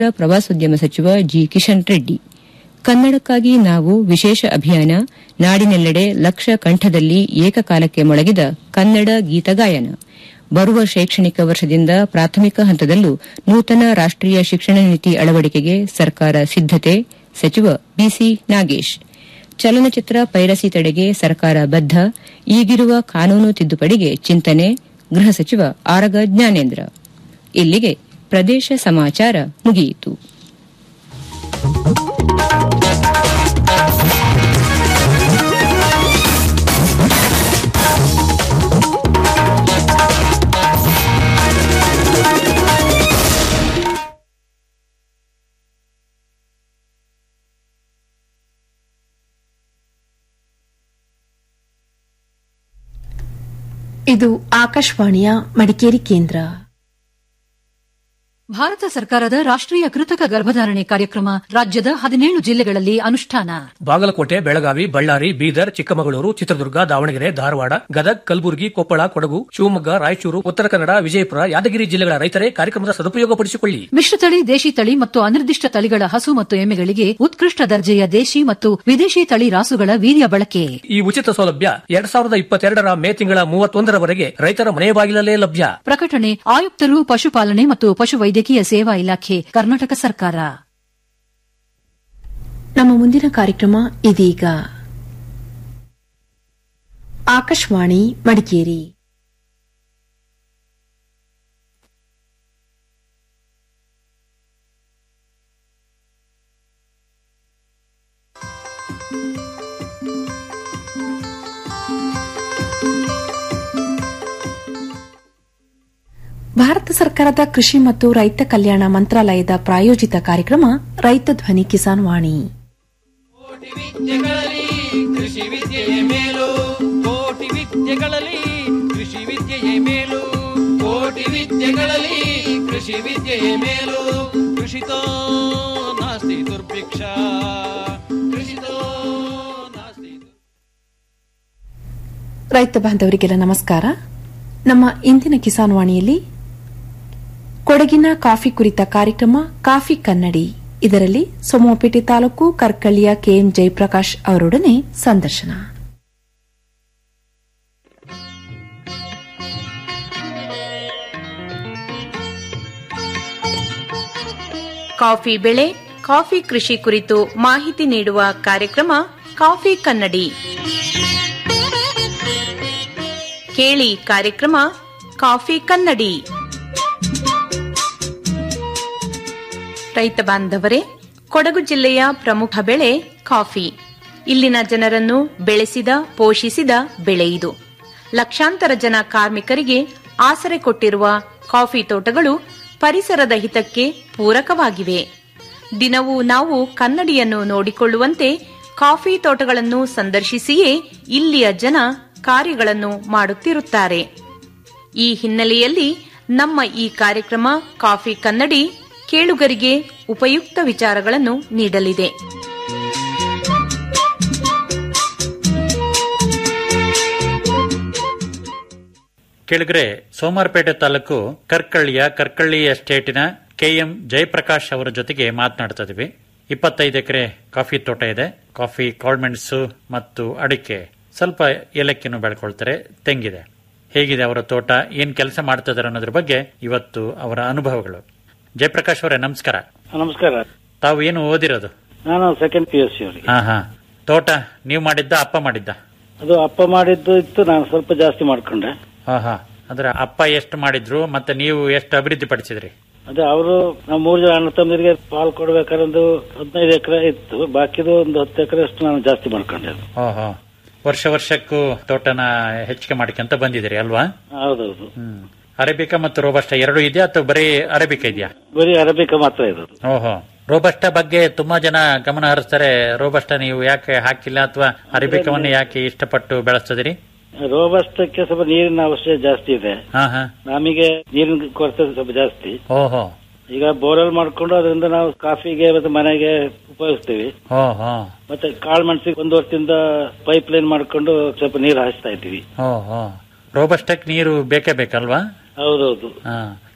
ಪ್ರವಾಸೋದ್ಯಮ ಸಚಿವ ಜಿ ಕಿಶನ್ ರೆಡ್ಡಿ ಕನ್ನಡಕ್ಕಾಗಿ ನಾವು ವಿಶೇಷ ಅಭಿಯಾನ ನಾಡಿನೆಲ್ಲೆಡೆ ಲಕ್ಷ ಕಂಠದಲ್ಲಿ ಏಕಕಾಲಕ್ಕೆ ಮೊಳಗಿದ ಕನ್ನಡ ಗೀತಗಾಯನ ಬರುವ ಶೈಕ್ಷಣಿಕ ವರ್ಷದಿಂದ ಪ್ರಾಥಮಿಕ ಹಂತದಲ್ಲೂ ನೂತನ ರಾಷ್ಟೀಯ ಶಿಕ್ಷಣ ನೀತಿ ಅಳವಡಿಕೆಗೆ ಸರ್ಕಾರ ಸಿದ್ದತೆ ಸಚಿವ ಬಿಸಿ ನಾಗೇಶ್ ಚಲನಚಿತ್ರ ಪೈರಸಿ ತಡೆಗೆ ಸರ್ಕಾರ ಬದ್ದ ಈಗಿರುವ ಕಾನೂನು ತಿದ್ದುಪಡಿಗೆ ಚಿಂತನೆ ಗೃಹ ಸಚಿವ ಆರಗ ಜ್ಞಾನೇಂದ್ರ ಇಲ್ಲಿಗೆ ಪ್ರದೇಶ ಸಮಾಚಾರ ಮುಗಿಯಿತು ಇದು ಆಕಾಶವಾಣಿಯ ಮಡಿಕೇರಿ ಕೇಂದ್ರ ಭಾರತ ಸರ್ಕಾರದ ರಾಷ್ಟ್ರೀಯ ಕೃತಕ ಗರ್ಭಧಾರಣೆ ಕಾರ್ಯಕ್ರಮ ರಾಜ್ಯದ ಹದಿನೇಳು ಜಿಲ್ಲೆಗಳಲ್ಲಿ ಅನುಷ್ಠಾನ ಬಾಗಲಕೋಟೆ ಬೆಳಗಾವಿ ಬಳ್ಳಾರಿ ಬೀದರ್ ಚಿಕ್ಕಮಗಳೂರು ಚಿತ್ರದುರ್ಗ ದಾವಣಗೆರೆ ಧಾರವಾಡ ಗದಗ್ ಕಲಬುರಗಿ ಕೊಪ್ಪಳ ಕೊಡಗು ಶಿವಮೊಗ್ಗ ರಾಯಚೂರು ಉತ್ತರ ಕನ್ನಡ ವಿಜಯಪುರ ಯಾದಗಿರಿ ಜಿಲ್ಲೆಗಳ ರೈತರೇ ಕಾರ್ಯಕ್ರಮದ ಸದುಪಯೋಗಪಡಿಸಿಕೊಳ್ಳಿ ಮಿಶ್ರತಳಿ ದೇಶಿ ತಳಿ ಮತ್ತು ಅನಿರ್ದಿಷ್ಟ ತಳಿಗಳ ಹಸು ಮತ್ತು ಎಮ್ಮೆಗಳಿಗೆ ಉತ್ಕೃಷ್ಟ ದರ್ಜೆಯ ದೇಶಿ ಮತ್ತು ವಿದೇಶಿ ತಳಿ ರಾಸುಗಳ ವೀರ್ಯ ಬಳಕೆ ಈ ಉಚಿತ ಸೌಲಭ್ಯ ಎರಡ್ ಸಾವಿರದ ಇಪ್ಪತ್ತೆರಡರ ಮೇ ತಿಂಗಳ ಮೂವತ್ತೊಂದರವರೆಗೆ ರೈತರ ಮನೆ ಬಾಗಿಲಲ್ಲೇ ಲಭ್ಯ ಪ್ರಕಟಣೆ ಆಯುಕ್ತರು ಪಶುಪಾಲನೆ ಮತ್ತು ಪಶುವೈದ್ಯಕೀಯ ಸೇವಾ ಇಲಾಖೆ ಕರ್ನಾಟಕ ಸರ್ಕಾರ ನಮ್ಮ ಮುಂದಿನ ಕಾರ್ಯಕ್ರಮ ಇದೀಗ ಆಕಾಶವಾಣಿ ಮಡಿಕೇರಿ ಭಾರತ ಸರ್ಕಾರದ ಕೃಷಿ ಮತ್ತು ರೈತ ಕಲ್ಯಾಣ ಮಂತ್ರಾಲಯದ ಪ್ರಾಯೋಜಿತ ಕಾರ್ಯಕ್ರಮ ರೈತ ಧ್ವನಿ ಕಿಸಾನ್ ವಾಣಿ ವಿದ್ಯೆಗಳಲ್ಲಿ ಕೃಷಿ ವಿದ್ಯೆಯೇ ಮೇಲು ಕೋಟಿ ವಿದ್ಯೆಗಳಲ್ಲಿ ಕೃಷಿ ವಿದ್ಯೆಯೇ ಮೇಲು ಕೋಟಿ ವಿದ್ಯೆಗಳಲ್ಲಿ ಕೃಷಿ ವಿದ್ಯೆಯೇ ಮೇಲು ಕೃಷಿತೋ ನಾಸ್ತಿ ದುರ್ಭಿಕ್ಷ ಕೃಷಿತೋ ನಾಸ್ತಿ ದುರ್- ರೈತ ಬಾಂಧವರಿಗೆಲ್ಲ ನಮಸ್ಕಾರ ನಮ್ಮ ಇಂದಿನ ಕಿಸಾನ್ ವಾಣಿಯಲ್ಲಿ ಕೊಡಗಿನ ಕಾಫಿ ಕುರಿತ ಕಾರ್ಯಕ್ರಮ ಕಾಫಿ ಕನ್ನಡಿ ಇದರಲ್ಲಿ ಸೋಮವಾರಪೇಟೆ ತಾಲೂಕು ಕರ್ಕಳ್ಳಿಯ ಕೆಎಂ ಜಯಪ್ರಕಾಶ್ ಅವರೊಡನೆ ಸಂದರ್ಶನ ಕಾಫಿ ಬೆಳೆ ಕಾಫಿ ಕೃಷಿ ಕುರಿತು ಮಾಹಿತಿ ನೀಡುವ ಕಾರ್ಯಕ್ರಮ ಕಾಫಿ ಕನ್ನಡಿ ಕೇಳಿ ಕಾರ್ಯಕ್ರಮ ಕಾಫಿ ಕನ್ನಡಿ ರೈತ ಬಾಂಧವರೇ ಕೊಡಗು ಜಿಲ್ಲೆಯ ಪ್ರಮುಖ ಬೆಳೆ ಕಾಫಿ ಇಲ್ಲಿನ ಜನರನ್ನು ಬೆಳೆಸಿದ ಪೋಷಿಸಿದ ಬೆಳೆ ಇದು ಲಕ್ಷಾಂತರ ಜನ ಕಾರ್ಮಿಕರಿಗೆ ಆಸರೆ ಕೊಟ್ಟಿರುವ ಕಾಫಿ ತೋಟಗಳು ಪರಿಸರದ ಹಿತಕ್ಕೆ ಪೂರಕವಾಗಿವೆ ದಿನವೂ ನಾವು ಕನ್ನಡಿಯನ್ನು ನೋಡಿಕೊಳ್ಳುವಂತೆ ಕಾಫಿ ತೋಟಗಳನ್ನು ಸಂದರ್ಶಿಸಿಯೇ ಇಲ್ಲಿಯ ಜನ ಕಾರ್ಯಗಳನ್ನು ಮಾಡುತ್ತಿರುತ್ತಾರೆ ಈ ಹಿನ್ನೆಲೆಯಲ್ಲಿ ನಮ್ಮ ಈ ಕಾರ್ಯಕ್ರಮ ಕಾಫಿ ಕನ್ನಡಿ ಕೇಳುಗರಿಗೆ ಉಪಯುಕ್ತ ವಿಚಾರಗಳನ್ನು ನೀಡಲಿದೆ ಕೆಳಗರೆ ಸೋಮಾರಪೇಟೆ ತಾಲೂಕು ಕರ್ಕಳ್ಳಿಯ ಕರ್ಕಳ್ಳಿ ಎಸ್ಟೇಟಿನ ಕೆಎಂ ಜಯಪ್ರಕಾಶ್ ಅವರ ಜೊತೆಗೆ ಮಾತನಾಡ್ತಾ ಇದೀವಿ ಇಪ್ಪತ್ತೈದು ಎಕರೆ ಕಾಫಿ ತೋಟ ಇದೆ ಕಾಫಿ ಕಾಳ್ಮೆಣಸು ಮತ್ತು ಅಡಿಕೆ ಸ್ವಲ್ಪ ಏಲಕ್ಕಿಯನ್ನು ಬೆಳ್ಕೊಳ್ತಾರೆ ತೆಂಗಿದೆ ಹೇಗಿದೆ ಅವರ ತೋಟ ಏನ್ ಕೆಲಸ ಮಾಡ್ತಾ ಇದಾರೆ ಅನ್ನೋದ್ರ ಬಗ್ಗೆ ಇವತ್ತು ಅವರ ಅನುಭವಗಳು ಜಯಪ್ರಕಾಶ್ ಅವರೇ ನಮಸ್ಕಾರ ನಮಸ್ಕಾರ ತಾವು ಏನು ಓದಿರೋದು ನಾನು ಸೆಕೆಂಡ್ ಪಿ ಎಸ್ ಸಿ ಅವರಿಗೆ ಹಾ ಹಾ ತೋಟ ನೀವು ಮಾಡಿದ್ದ ಅಪ್ಪ ಮಾಡಿದ್ದ ಅದು ಅಪ್ಪ ಮಾಡಿದ್ದು ಇತ್ತು ನಾನು ಸ್ವಲ್ಪ ಜಾಸ್ತಿ ಮಾಡ್ಕೊಂಡೆ ಹಾ ಹಾ ಅಂದ್ರೆ ಅಪ್ಪ ಎಷ್ಟು ಮಾಡಿದ್ರು ಮತ್ತೆ ನೀವು ಎಷ್ಟು ಅಭಿವೃದ್ಧಿ ಪಡಿಸಿದ್ರಿ ಅದೇ ಅವರು ನಾವು ಮೂರು ಜನ ಅಣ್ಣ ತಮ್ಮದಿರಿಗೆ ಪಾಲ್ ಕೊಡ್ಬೇಕಾದ್ರೆ ಒಂದು ಹದಿನೈದು ಎಕರೆ ಇತ್ತು ಬಾಕಿದು ಒಂದು ಹತ್ತು ಎಕರೆ ಅಷ್ಟು ನಾನು ಜಾಸ್ತಿ ಮಾಡ್ಕೊಂಡೆ ಓಹೋ ವರ್ಷ ವರ್ಷಕ್ಕೂ ತೋಟನ ಹೆಚ್ಚಿಗೆ ಮಾಡ್ಕೊಂತ ಬಂದಿದ್ದೀರಿ ಅಲ್ವಾ ಹೌದೌದು ಹ್ಮ್ ಅರೇಬಿಕಾ ಮತ್ತು ರೋಬಸ್ಟ ಎರಡು ಇದೆಯಾ ಅಥವಾ ಬರೀ ಅರೇಬಿಕಾ ಇದೆಯಾ ಬರೀ ಅರಬಿಕ ಮಾತ್ರ ಇರೋದು ಓಹೋ ರೋಬಸ್ಟ ಬಗ್ಗೆ ತುಂಬಾ ಜನ ಗಮನ ಹರಿಸ್ತಾರೆ ರೋಬಸ್ಟ ನೀವು ಯಾಕೆ ಹಾಕಿಲ್ಲ ಅಥವಾ ಅರೇಬಿಕವನ್ನು ಯಾಕೆ ಇಷ್ಟಪಟ್ಟು ಬೆಳೆಸ್ತದಿರಿ ರೋಬಸ್ಟಕ್ಕೆ ಸ್ವಲ್ಪ ನೀರಿನ ಅವಶ್ಯ ಜಾಸ್ತಿ ಇದೆ ಹಾ ಹಾ ನಮಗೆ ನೀರಿನ ಕೊರತೆ ಸ್ವಲ್ಪ ಜಾಸ್ತಿ ಓಹೋ ಈಗ ಬೋರ್ವೆಲ್ ಮಾಡ್ಕೊಂಡು ಅದರಿಂದ ನಾವು ಕಾಫಿಗೆ ಮತ್ತೆ ಮನೆಗೆ ಉಪಯೋಗಿಸ್ತೀವಿ ಓಹೋ ಮತ್ತೆ ಕಾಳು ಮೆಣಸಿಗೆ ಒಂದು ವರ್ಷದಿಂದ ಪೈಪ್ ಲೈನ್ ಮಾಡ್ಕೊಂಡು ಸ್ವಲ್ಪ ನೀರು ಹಾಯಿಸ್ತಾ ಇದ್ದೀವಿ ಓಹೋ ರೋಬಸ್ಟಕ್ ನೀರು ಬೇಕೇ ಬೇಕಲ್ವಾ ಹೌದೌದು ಹಾ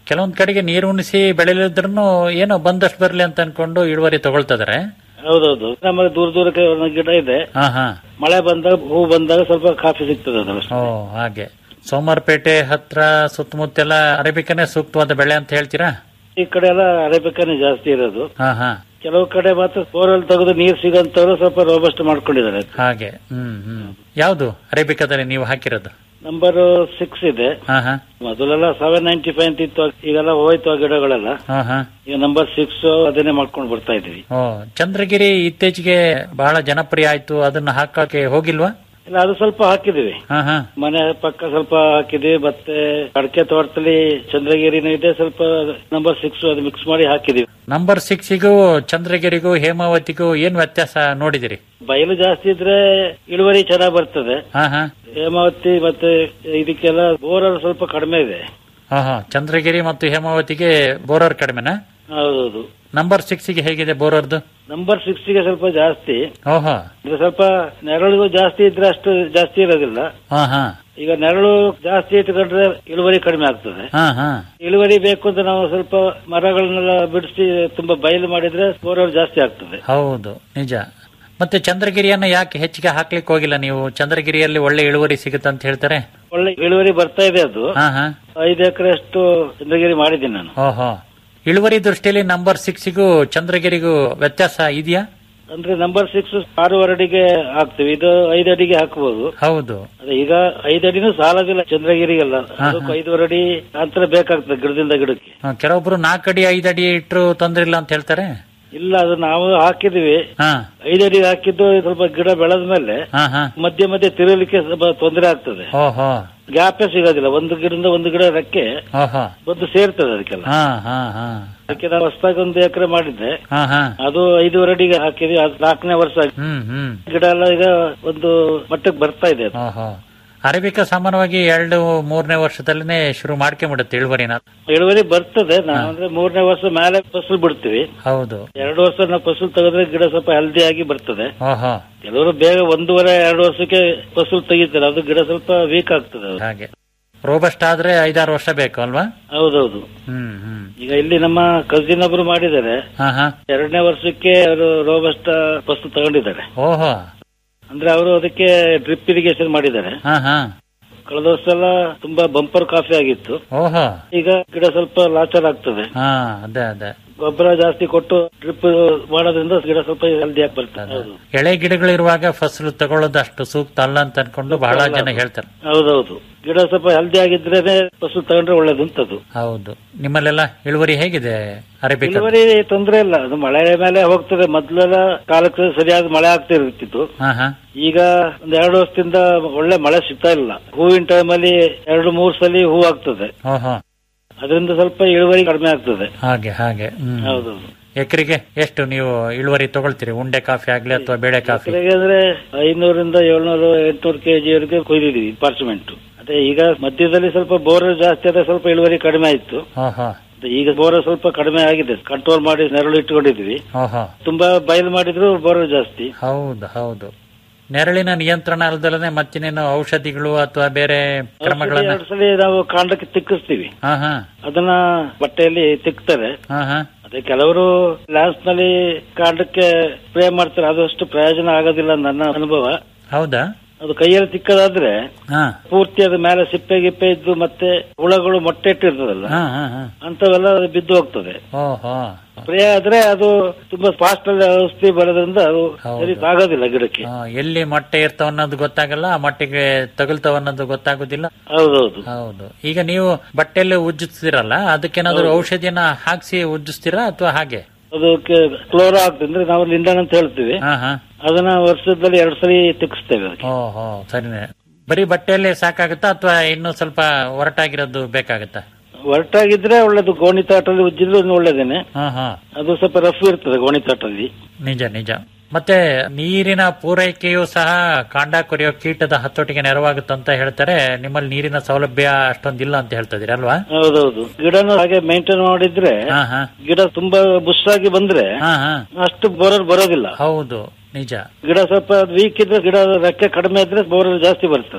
ಕೆಲವೊಂದ್ ಕಡೆಗೆ ನೀರು ಉಣಿಸಿ ಬೆಳೆಲಿದ್ರು ಏನೋ ಬಂದಷ್ಟು ಬರ್ಲಿ ಅಂತ ಅನ್ಕೊಂಡು ಇಳುವರಿ ತಗೊಳ್ತಿದಾರೆ ಹೌದೌದು ನಮ್ಮ ದೂರ ದೂರಕ್ಕೆ ಒಂದು ಗಿಡ ಇದೆ ಹಾ ಹಾ ಮಳೆ ಬಂದಾಗ ಹೂ ಬಂದಾಗ ಸ್ವಲ್ಪ ಕಾಫಿ ಸಿಗ್ತದೆ ಅದು ಅಷ್ಟೇ. ಓ ಹಾಗೆ ಸೋಮವಾರಪೇಟೆ ಹತ್ರ ಸುತ್ತಮುತ್ತೆಲ್ಲ ಅರೇಬಿಕನೇ ಸೂಕ್ತವಾದ ಬೆಳೆ ಅಂತ ಹೇಳ್ತೀರಾ ಈ ಕಡೆ ಎಲ್ಲ ಅರೇಬಿಕಾನೇ ಜಾಸ್ತಿ ಇರೋದು ಹಾ ಹಾ ಕೆಲವು ಕಡೆ ಮಾತ್ರ ಬೋರ್ವೆಲ್ ತೆಗೆದು ನೀರು ಸಿಗಂತವ್ರು ಸ್ವಲ್ಪ ರೋಬಸ್ಟ್ ಮಾಡ್ಕೊಂಡಿದ್ದಾರೆ ಹಾಗೆ ಹ್ಮ್ ಹ್ಮ್ ಯಾವ್ದು ಅರೇಬಿಕಾದಲ್ಲಿ ನೀವು ಹಾಕಿರೋದು ನಂಬರ್ ಸಿಕ್ಸ್ ಇದೆ ಹಾ ಹಾ ಮೊದಲೆಲ್ಲ ಸೆವೆನ್ ನೈನ್ಟಿ ಫೈವ್ ಅಂತ ಇತ್ತು ಈಗೆಲ್ಲ ಹೋಯ್ತು ಆ ಗಿಡಗಳೆಲ್ಲ ಹಾ ಹಾ ಈಗ ನಂಬರ್ ಸಿಕ್ಸ್ ಅದನ್ನೇ ಮಾಡ್ಕೊಂಡು ಬರ್ತಾ ಇದೀವಿ ಓ ಚಂದ್ರಗಿರಿ ಇತ್ತೀಚೆಗೆ ಬಹಳ ಜನಪ್ರಿಯ ಆಯ್ತು ಅದನ್ನ ಹಾಕಕ್ಕೆ ಹೋಗಿಲ್ವಾ ಇಲ್ಲ ಅದು ಸ್ವಲ್ಪ ಹಾಕಿದೀವಿ ಹಾ ಹಾ ಮನೆ ಪಕ್ಕ ಸ್ವಲ್ಪ ಹಾಕಿದೀವಿ ಮತ್ತೆ ಅಡಕೆ ತೋಟದಲ್ಲಿ ಚಂದ್ರಗಿರಿನೂ ಇದೆ ಸ್ವಲ್ಪ ನಂಬರ್ ಸಿಕ್ಸ್ ಅದು ಮಿಕ್ಸ್ ಮಾಡಿ ಹಾಕಿದೀವಿ ನಂಬರ್ ಸಿಕ್ಸಿಗೂ ಚಂದ್ರಗಿರಿಗೂ ಹೇಮಾವತಿಗೂ ಏನ್ ವ್ಯತ್ಯಾಸ ನೋಡಿದಿರಿ ಬಯಲು ಜಾಸ್ತಿ ಇದ್ರೆ ಇಳುವರಿ ಚೆನ್ನಾಗಿ ಬರ್ತದೆ ಹಾ ಹಾ ಹೇಮಾವತಿ ಮತ್ತೆ ಇದಕ್ಕೆಲ್ಲ ಬೋರರ್ ಸ್ವಲ್ಪ ಕಡಿಮೆ ಇದೆ ಹಾ ಹಾ ಚಂದ್ರಗಿರಿ ಮತ್ತು ಹೇಮಾವತಿಗೆ ಬೋರರ್ ಕಡಿಮೆನಾ ಹೌದೌದು ನಂಬರ್ ಸಿಕ್ಸ್ಗೆ ಹೇಗಿದೆ ಬೋರರ್ದು ನಂಬರ್ ಸಿಕ್ಸ್ ಗೆ ಸ್ವಲ್ಪ ಜಾಸ್ತಿ ಓಹೋ ಅಂದ್ರೆ ಸ್ವಲ್ಪ ನೆರಳು ಜಾಸ್ತಿ ಇದ್ರೆ ಅಷ್ಟು ಜಾಸ್ತಿ ಇರೋದಿಲ್ಲ ಹಾ ಹಾ ಈಗ ನೆರಳು ಜಾಸ್ತಿ ಇಟ್ಕೊಂಡ್ರೆ ಇಳುವರಿ ಕಡಿಮೆ ಆಗ್ತದೆ ಹಾ ಹಾ ಇಳುವರಿ ಬೇಕು ಅಂತ ನಾವು ಸ್ವಲ್ಪ ಮರಗಳನ್ನೆಲ್ಲ ಬಿಡಿಸಿ ತುಂಬಾ ಬಯಲು ಮಾಡಿದ್ರೆ ಬೋರರ್ ಜಾಸ್ತಿ ಆಗ್ತದೆ ಹೌದು ನಿಜ ಮತ್ತೆ ಚಂದ್ರಗಿರಿಯನ್ನ ಯಾಕೆ ಹೆಚ್ಚಿಗೆ ಹಾಕ್ಲಿಕ್ಕೆ ಹೋಗಿಲ್ಲ ನೀವು ಚಂದ್ರಗಿರಿಯಲ್ಲಿ ಒಳ್ಳೆ ಇಳುವರಿ ಸಿಗುತ್ತೆ ಅಂತ ಹೇಳ್ತಾರೆ ಒಳ್ಳೆ ಇಳುವರಿ ಬರ್ತಾ ಇದೆ ಅದು ಹಾ ಹಾ ಐದು ಎಕರೆ ಅಷ್ಟು ಚಂದ್ರಗಿರಿ ಮಾಡಿದ್ದೀನಿ ನಾನು ಓಹೋ ಇಳುವರಿ ದೃಷ್ಟಿಯಲ್ಲಿ ನಂಬರ್ ಸಿಕ್ಸಿಗೂ ಚಂದ್ರಗಿರಿಗೂ ವ್ಯತ್ಯಾಸ ಇದೆಯಾ ಅಂದ್ರೆ ನಂಬರ್ ಸಿಕ್ಸ್ ಆರೂವರೆ ಅಡಿಗೆ ಹಾಕ್ತಿವಿ ಇದು ಐದು ಅಡಿಗೆ ಹಾಕಬಹುದು ಹೌದು ಅದೇ ಈಗ ಐದು ಅಡಿನೂ ಸಾಲದಿಲ್ಲ ಚಂದ್ರಗಿರಿಗೆಲ್ಲ ಹಾ, ಅದಕ್ಕೆ ಐದೂವರೆ ಅಡಿ ಅಂತರ ಬೇಕಾಗ್ತದೆ ಗಿಡದಿಂದ ಗಿಡಕ್ಕೆ ಹ, ಕೆಲವೊಬ್ರು ನಾಲ್ಕಡಿ ಐದಡಿ ಇಟ್ರು ತೊಂದ್ರೆ ಇಲ್ಲ ಅಂತ ಹೇಳ್ತಾರೆ ಇಲ್ಲ ಅದು ನಾವು ಹಾಕಿದ್ವಿ ಹಾ ಐದು ಅಡಿಗೆ ಹಾಕಿದ್ದು ಸ್ವಲ್ಪ ಗಿಡ ಬೆಳೆದ ಮೇಲೆ ಹಾ ಹಾ ಮಧ್ಯೆ ಮಧ್ಯೆ ತಿರುಗಲಿಕ್ಕೆ ಸ್ವಲ್ಪ ತೊಂದರೆ ಆಗ್ತದೆ ಓಹೋ ಗ್ಯಾಪೇ ಸಿಗೋದಿಲ್ಲ ಒಂದು ಗಿಡದಿಂದ ಒಂದು ಗಿಡ ರೆಕ್ಕೆ ಓಹೋ ಬಂದು ಸೇರ್ತದೆ ಅದಕ್ಕೆಲ್ಲ ಹಾ ಹಾ ಹಾ ಅದಕ್ಕೆ ನಾವು ಹೊಸದಾಗಿ ಒಂದು ಎಕರೆ ಮಾಡಿದ್ದೆ ಹಾ ಹಾ ಅದು ಐದೂವರೆ ಅಡಿಗೆ ಹಾಕಿದ್ವಿ ಅದು ನಾಲ್ಕನೇ ವರ್ಷ ಆಗಿದೆ. ಹ್ಮ್ ಹ್ಮ್ ಗಿಡ ಎಲ್ಲ ಈಗ ಒಂದು ಮಟ್ಟಕ್ಕೆ ಬರ್ತಾ ಇದೆ ಅದು. ಓಹೋ ಅರೇಬಿಕಾ ಸಾಮಾನ್ಯವಾಗಿ ಎರಡು ಮೂರನೇ ವರ್ಷದಲ್ಲಿನೇ ಶುರು ಮಾಡ್ಕೊಂಬಿಡುತ್ತೆ ಇಳುವರಿನ ಇಳುವರಿ ಬರ್ತದೆ ನಾವು ಅಂದ್ರೆ ಮೂರನೇ ವರ್ಷ ಮೇಲೆ ಫಸಲು ಬಿಡ್ತೀವಿ ಹೌದು ಎರಡು ವರ್ಷ ನಾವು ಫಸಲು ತೆಗೆದ್ರೆ ಗಿಡ ಸ್ವಲ್ಪ ಹೆಲ್ದಿ ಆಗಿ ಬರ್ತದೆ ಓಹೋ ಕೆಲವರು ಬೇಗ ಒಂದೂವರೆ ಎರಡು ವರ್ಷಕ್ಕೆ ಫಸಲು ತೆಗಿತಾರೆ ಅದು ಗಿಡ ಸ್ವಲ್ಪ ವೀಕ್ ಆಗ್ತದೆ ಅದು. ಹಾಗೆ ರೋಬಸ್ಟ್ ಆದ್ರೆ ಐದಾರು ವರ್ಷ ಬೇಕು ಅಲ್ವಾ ಹೌದೌದು ಹ್ಮ್ ಹ್ಮ್ ಈಗ ಇಲ್ಲಿ ನಮ್ಮ ಕಸಿನ್ ಒಬ್ರು ಮಾಡಿದ್ದಾರೆ ಹಾ ಹಾ ಎರಡನೇ ವರ್ಷಕ್ಕೆ ಅವರು ರೋಬಸ್ಟ್ ಫಸಲು ತಗೊಂಡಿದ್ದಾರೆ ಓಹೋ ಅಂದ್ರೆ ಅವರು ಅದಕ್ಕೆ ಡ್ರಿಪ್ ಇರಿಗೇಷನ್ ಮಾಡಿದ್ದಾರೆ ಹಾ ಹಾ ಕಳೆದ ವರ್ಷ ಎಲ್ಲ ತುಂಬಾ ಬಂಪರ್ ಕಾಫಿ ಆಗಿತ್ತು ಓಹೋ ಈಗ ಗಿಡ ಸ್ವಲ್ಪ ಲಾಚರ್ ಆಗ್ತದೆ ಹಾ ಅದೇ ಅದೇ ಗೊಬ್ಬರ ಜಾಸ್ತಿ ಕೊಟ್ಟು ಡ್ರಿಪ್ ಮಾಡೋದ್ರಿಂದ ಗಿಡ ಸ್ವಲ್ಪ ಹೆಲ್ದಿ ಆಗಿ ಬರ್ತದೆ ಹೌದು ಎಳೆ ಗಿಡಗಳಿರುವಾಗ ಫಸಲು ತಗೊಳ್ಳೋದು ಅಷ್ಟು ಸೂಕ್ತ ಅಲ್ಲ ಅಂತ ಅನ್ಕೊಂಡು ಬಹಳ ಜನ ಹೇಳ್ತಾರೆ ಹೌದೌದು ಗಿಡ ಸ್ವಲ್ಪ ಹೆಲ್ದಿ ಆಗಿದ್ರೇನೆ ಫಸಲು ತಗೊಂಡ್ರೆ ಒಳ್ಳೇದು ಅಂತದ್ದು ಹೌದು ನಿಮ್ಮಲ್ಲೆಲ್ಲ ಇಳುವರಿ ಹೇಗಿದೆ ಅರೇಬಿಕಾ ಇಳುವರಿ ತೊಂದ್ರೆ ಇಲ್ಲ ಅದು ಮಳೆ ಮೇಲೆ ಹೋಗ್ತದೆ ಮೊದ್ಲೆಲ್ಲ ಕಾಲಕ್ಕೆ ಸರಿಯಾದ ಮಳೆ ಆಗ್ತಿರ್ತಿತ್ತು ಹಾ ಹಾ ಈಗ ಒಂದ್ ಎರಡು ವರ್ಷದಿಂದ ಒಳ್ಳೆ ಮಳೆ ಸಿಗ್ತಾ ಇಲ್ಲ ಹೂವಿನ ಟೈಮಲ್ಲಿ ಎರಡು ಮೂರು ಸಲ ಹೂ ಆಗ್ತದೆ ಓಹೋ ಅದರಿಂದ ಸ್ವಲ್ಪ ಇಳುವರಿ ಕಡಿಮೆ ಆಗ್ತದೆ ಹಾಗೆ ಹಾಗೆ ಹ್ಮ್ ಹೌದೌದು ಎಕರೆಗೆ ಎಷ್ಟು ನೀವು ಇಳುವರಿ ತಗೊಳ್ತೀರಿ ಉಂಡೆ ಕಾಫಿ ಆಗ್ಲಿ ಅಥವಾ ಬೇಳೆ ಕಾಫಿ ಎಕರೆಗೆ ಅಂದ್ರೆ ಐನೂರಿಂದ ಏಳ್ನೂರು ಎಂಟ್ನೂರು ಕೆಜಿವರೆಗೆ ಕೊಯ್ದಿದೀವಿ ಪಾರ್ಚಮೆಂಟ್ ಅದೇ ಈಗ ಮಧ್ಯದಲ್ಲಿ ಸ್ವಲ್ಪ ಬೋರ್ ಜಾಸ್ತಿ ಆದ್ರೆ ಸ್ವಲ್ಪ ಇಳುವರಿ ಕಡಿಮೆ ಆಯ್ತು ಓಹೋ ಅದೇ ಈಗ ಬೋರ್ ಸ್ವಲ್ಪ ಕಡಿಮೆ ಆಗಿದೆ ಕಂಟ್ರೋಲ್ ಮಾಡಿ ನೆರಳು ಇಟ್ಕೊಂಡಿದ್ವಿ ಓಹೋ ತುಂಬಾ ಬಯಲು ಮಾಡಿದ್ರು ಬೋರ್ ಜಾಸ್ತಿ ಹೌದು ಹೌದು ನೆರಳಿನ ನಿಯಂತ್ರಣ ಅಲ್ದಲನೆ ಮತ್ತಿನ್ನೇನು ಔಷಧಿಗಳು ಅಥವಾ ಬೇರೆ ಕ್ರಮಗಳನ್ನ ಎರಡು ಸಲ ನಾವು ಕಾಂಡಕ್ಕೆ ತಿಕ್ಕಿಸ್ತೀವಿ ಹಾ ಹಾ ಅದನ್ನ ಬಟ್ಟೆಯಲ್ಲಿ ತಿಕ್ತಾರೆ ಹಾ ಹಾ ಅದೇ ಕೆಲವರು ಲ್ಯಾನ್ಸ್ ನಲ್ಲಿ ಕಾಂಡಕ್ಕೆ ಸ್ಪ್ರೇ ಮಾಡ್ತಾರೆ ಅದಷ್ಟು ಪ್ರಯೋಜನ ಆಗೋದಿಲ್ಲ ನನ್ನ ಅನುಭವ ಹೌದಾ ಅದು ಕೈಯಲ್ಲಿ ತಿಕ್ಕದಾದ್ರೆ ಹಾ ಪೂರ್ತಿ ಅದು ಮೇಲೆ ಸಿಪ್ಪೆ ಗಿಪ್ಪೆ ಇದ್ದು ಮತ್ತೆ ಹುಳಗಳು ಮೊಟ್ಟೆ ಇಟ್ಟಿರ್ತದಲ್ಲ ಹಾ ಹಾ ಹಾ ಅಂತವೆಲ್ಲ ಅದು ಬಿದ್ದು ಹೋಗ್ತದೆ ಓಹೋ ಸ್ಪ್ರೇ ಆದ್ರೆ ಅದು ತುಂಬಾ ಫಾಸ್ಟ್ ಅಲ್ಲಿ ಔಷಧಿ ಬರೋದ್ರಿಂದ ಅದು ಹೌದು. ಸರಿ ಆಗೋದಿಲ್ಲ ಗಿಡಕ್ಕೆ ಹಾ, ಎಲ್ಲಿ ಮೊಟ್ಟೆ ಇರ್ತಾವ ಅನ್ನೋದು ಗೊತ್ತಾಗಲ್ಲ ಆ ಮೊಟ್ಟೆಗೆ ತಗುಲ್ತಾವ ಅನ್ನೋದು ಗೊತ್ತಾಗುದಿಲ್ಲ ಹೌದೌದು ಹೌದು ಈಗ ನೀವು ಬಟ್ಟೆಯಲ್ಲಿ ಉಜ್ಜಿಸ್ತೀರಲ್ಲ ಅದಕ್ಕೇನಾದ್ರು ಔಷಧಿಯನ್ನ ಹಾಕ್ಸಿ ಉಜ್ಜಿಸ್ತೀರಾ ಅಥವಾ ಹಾಗೆ ಅದು ಕ್ಲೋರೋ ಆಗ್ತದೆ ಅಂದ್ರೆ ನಾವು ಲಿಂಡನ್ ಅಂತ ಹೇಳ್ತೀವಿ ಹಾ ಹಾ ಅದನ್ನ ವರ್ಷದಲ್ಲಿ ಎರಡು ಸಲ ತಿಕ್ಕಿಸ್ತೇವೆ ಅದಕ್ಕೆ ಓಹೋ ಸರಿನೆ ಬರೀ ಬಟ್ಟೆಯಲ್ಲಿ ಸಾಕಾಗುತ್ತಾ ಅಥವಾ ಇನ್ನೂ ಸ್ವಲ್ಪ ಒರಟಾಗಿರೋದು ಬೇಕಾಗುತ್ತಾ ಒರಟಾಗಿದ್ರೆ ಒಳ್ಳೇದು ಗೋಣಿ ತಾಟಲ್ಲಿ ಉಜ್ಜಿದ್ರೆ ಇನ್ನು ಒಳ್ಳೇದೇನೆ ಹಾ ಹಾ ಅದು ಸ್ವಲ್ಪ ರಫ್ ಇರ್ತದೆ ಗೋಣಿ ತಾಟಲ್ಲಿ ನಿಜ ನಿಜ ಮತ್ತೆ ನೀರಿನ ಪೂರೈಕೆಯೂ ಸಹ ಕಾಂಡ ಕೊರೆಯೋ ಕೀಟದ ಹತೋಟಿಗೆ ನೆರವಾಗುತ್ತಂತ ಹೇಳ್ತಾರೆ ನಿಮ್ಮಲ್ಲಿ ನೀರಿನ ಸೌಲಭ್ಯ ಅಷ್ಟೊಂದಿಲ್ಲ ಅಂತ ಹೇಳ್ತಿದ್ದೀರಿ ಅಲ್ವಾ ಹೌದೌದು ಗಿಡನು ಹಾಗೆ ಮೇಂಟೈನ್ ಮಾಡಿದ್ರೆ ಹಾ ಹಾ ಗಿಡ ತುಂಬಾ ಬುಷ್ ಆಗಿ ಬಂದ್ರೆ ಹಾ ಹಾ ಅಷ್ಟು ಬೋರರ್ ಬರೋದಿಲ್ಲ ಹೌದು ನಿಜ ಗಿಡ ಸ್ವಲ್ಪ ವೀಕ್ ಇದ್ರೆ ಗಿಡ ರೆಕ್ಕೆ ಕಡಿಮೆ ಇದ್ರೆ ಬೋರರ್ ಜಾಸ್ತಿ ಬರ್ತದೆ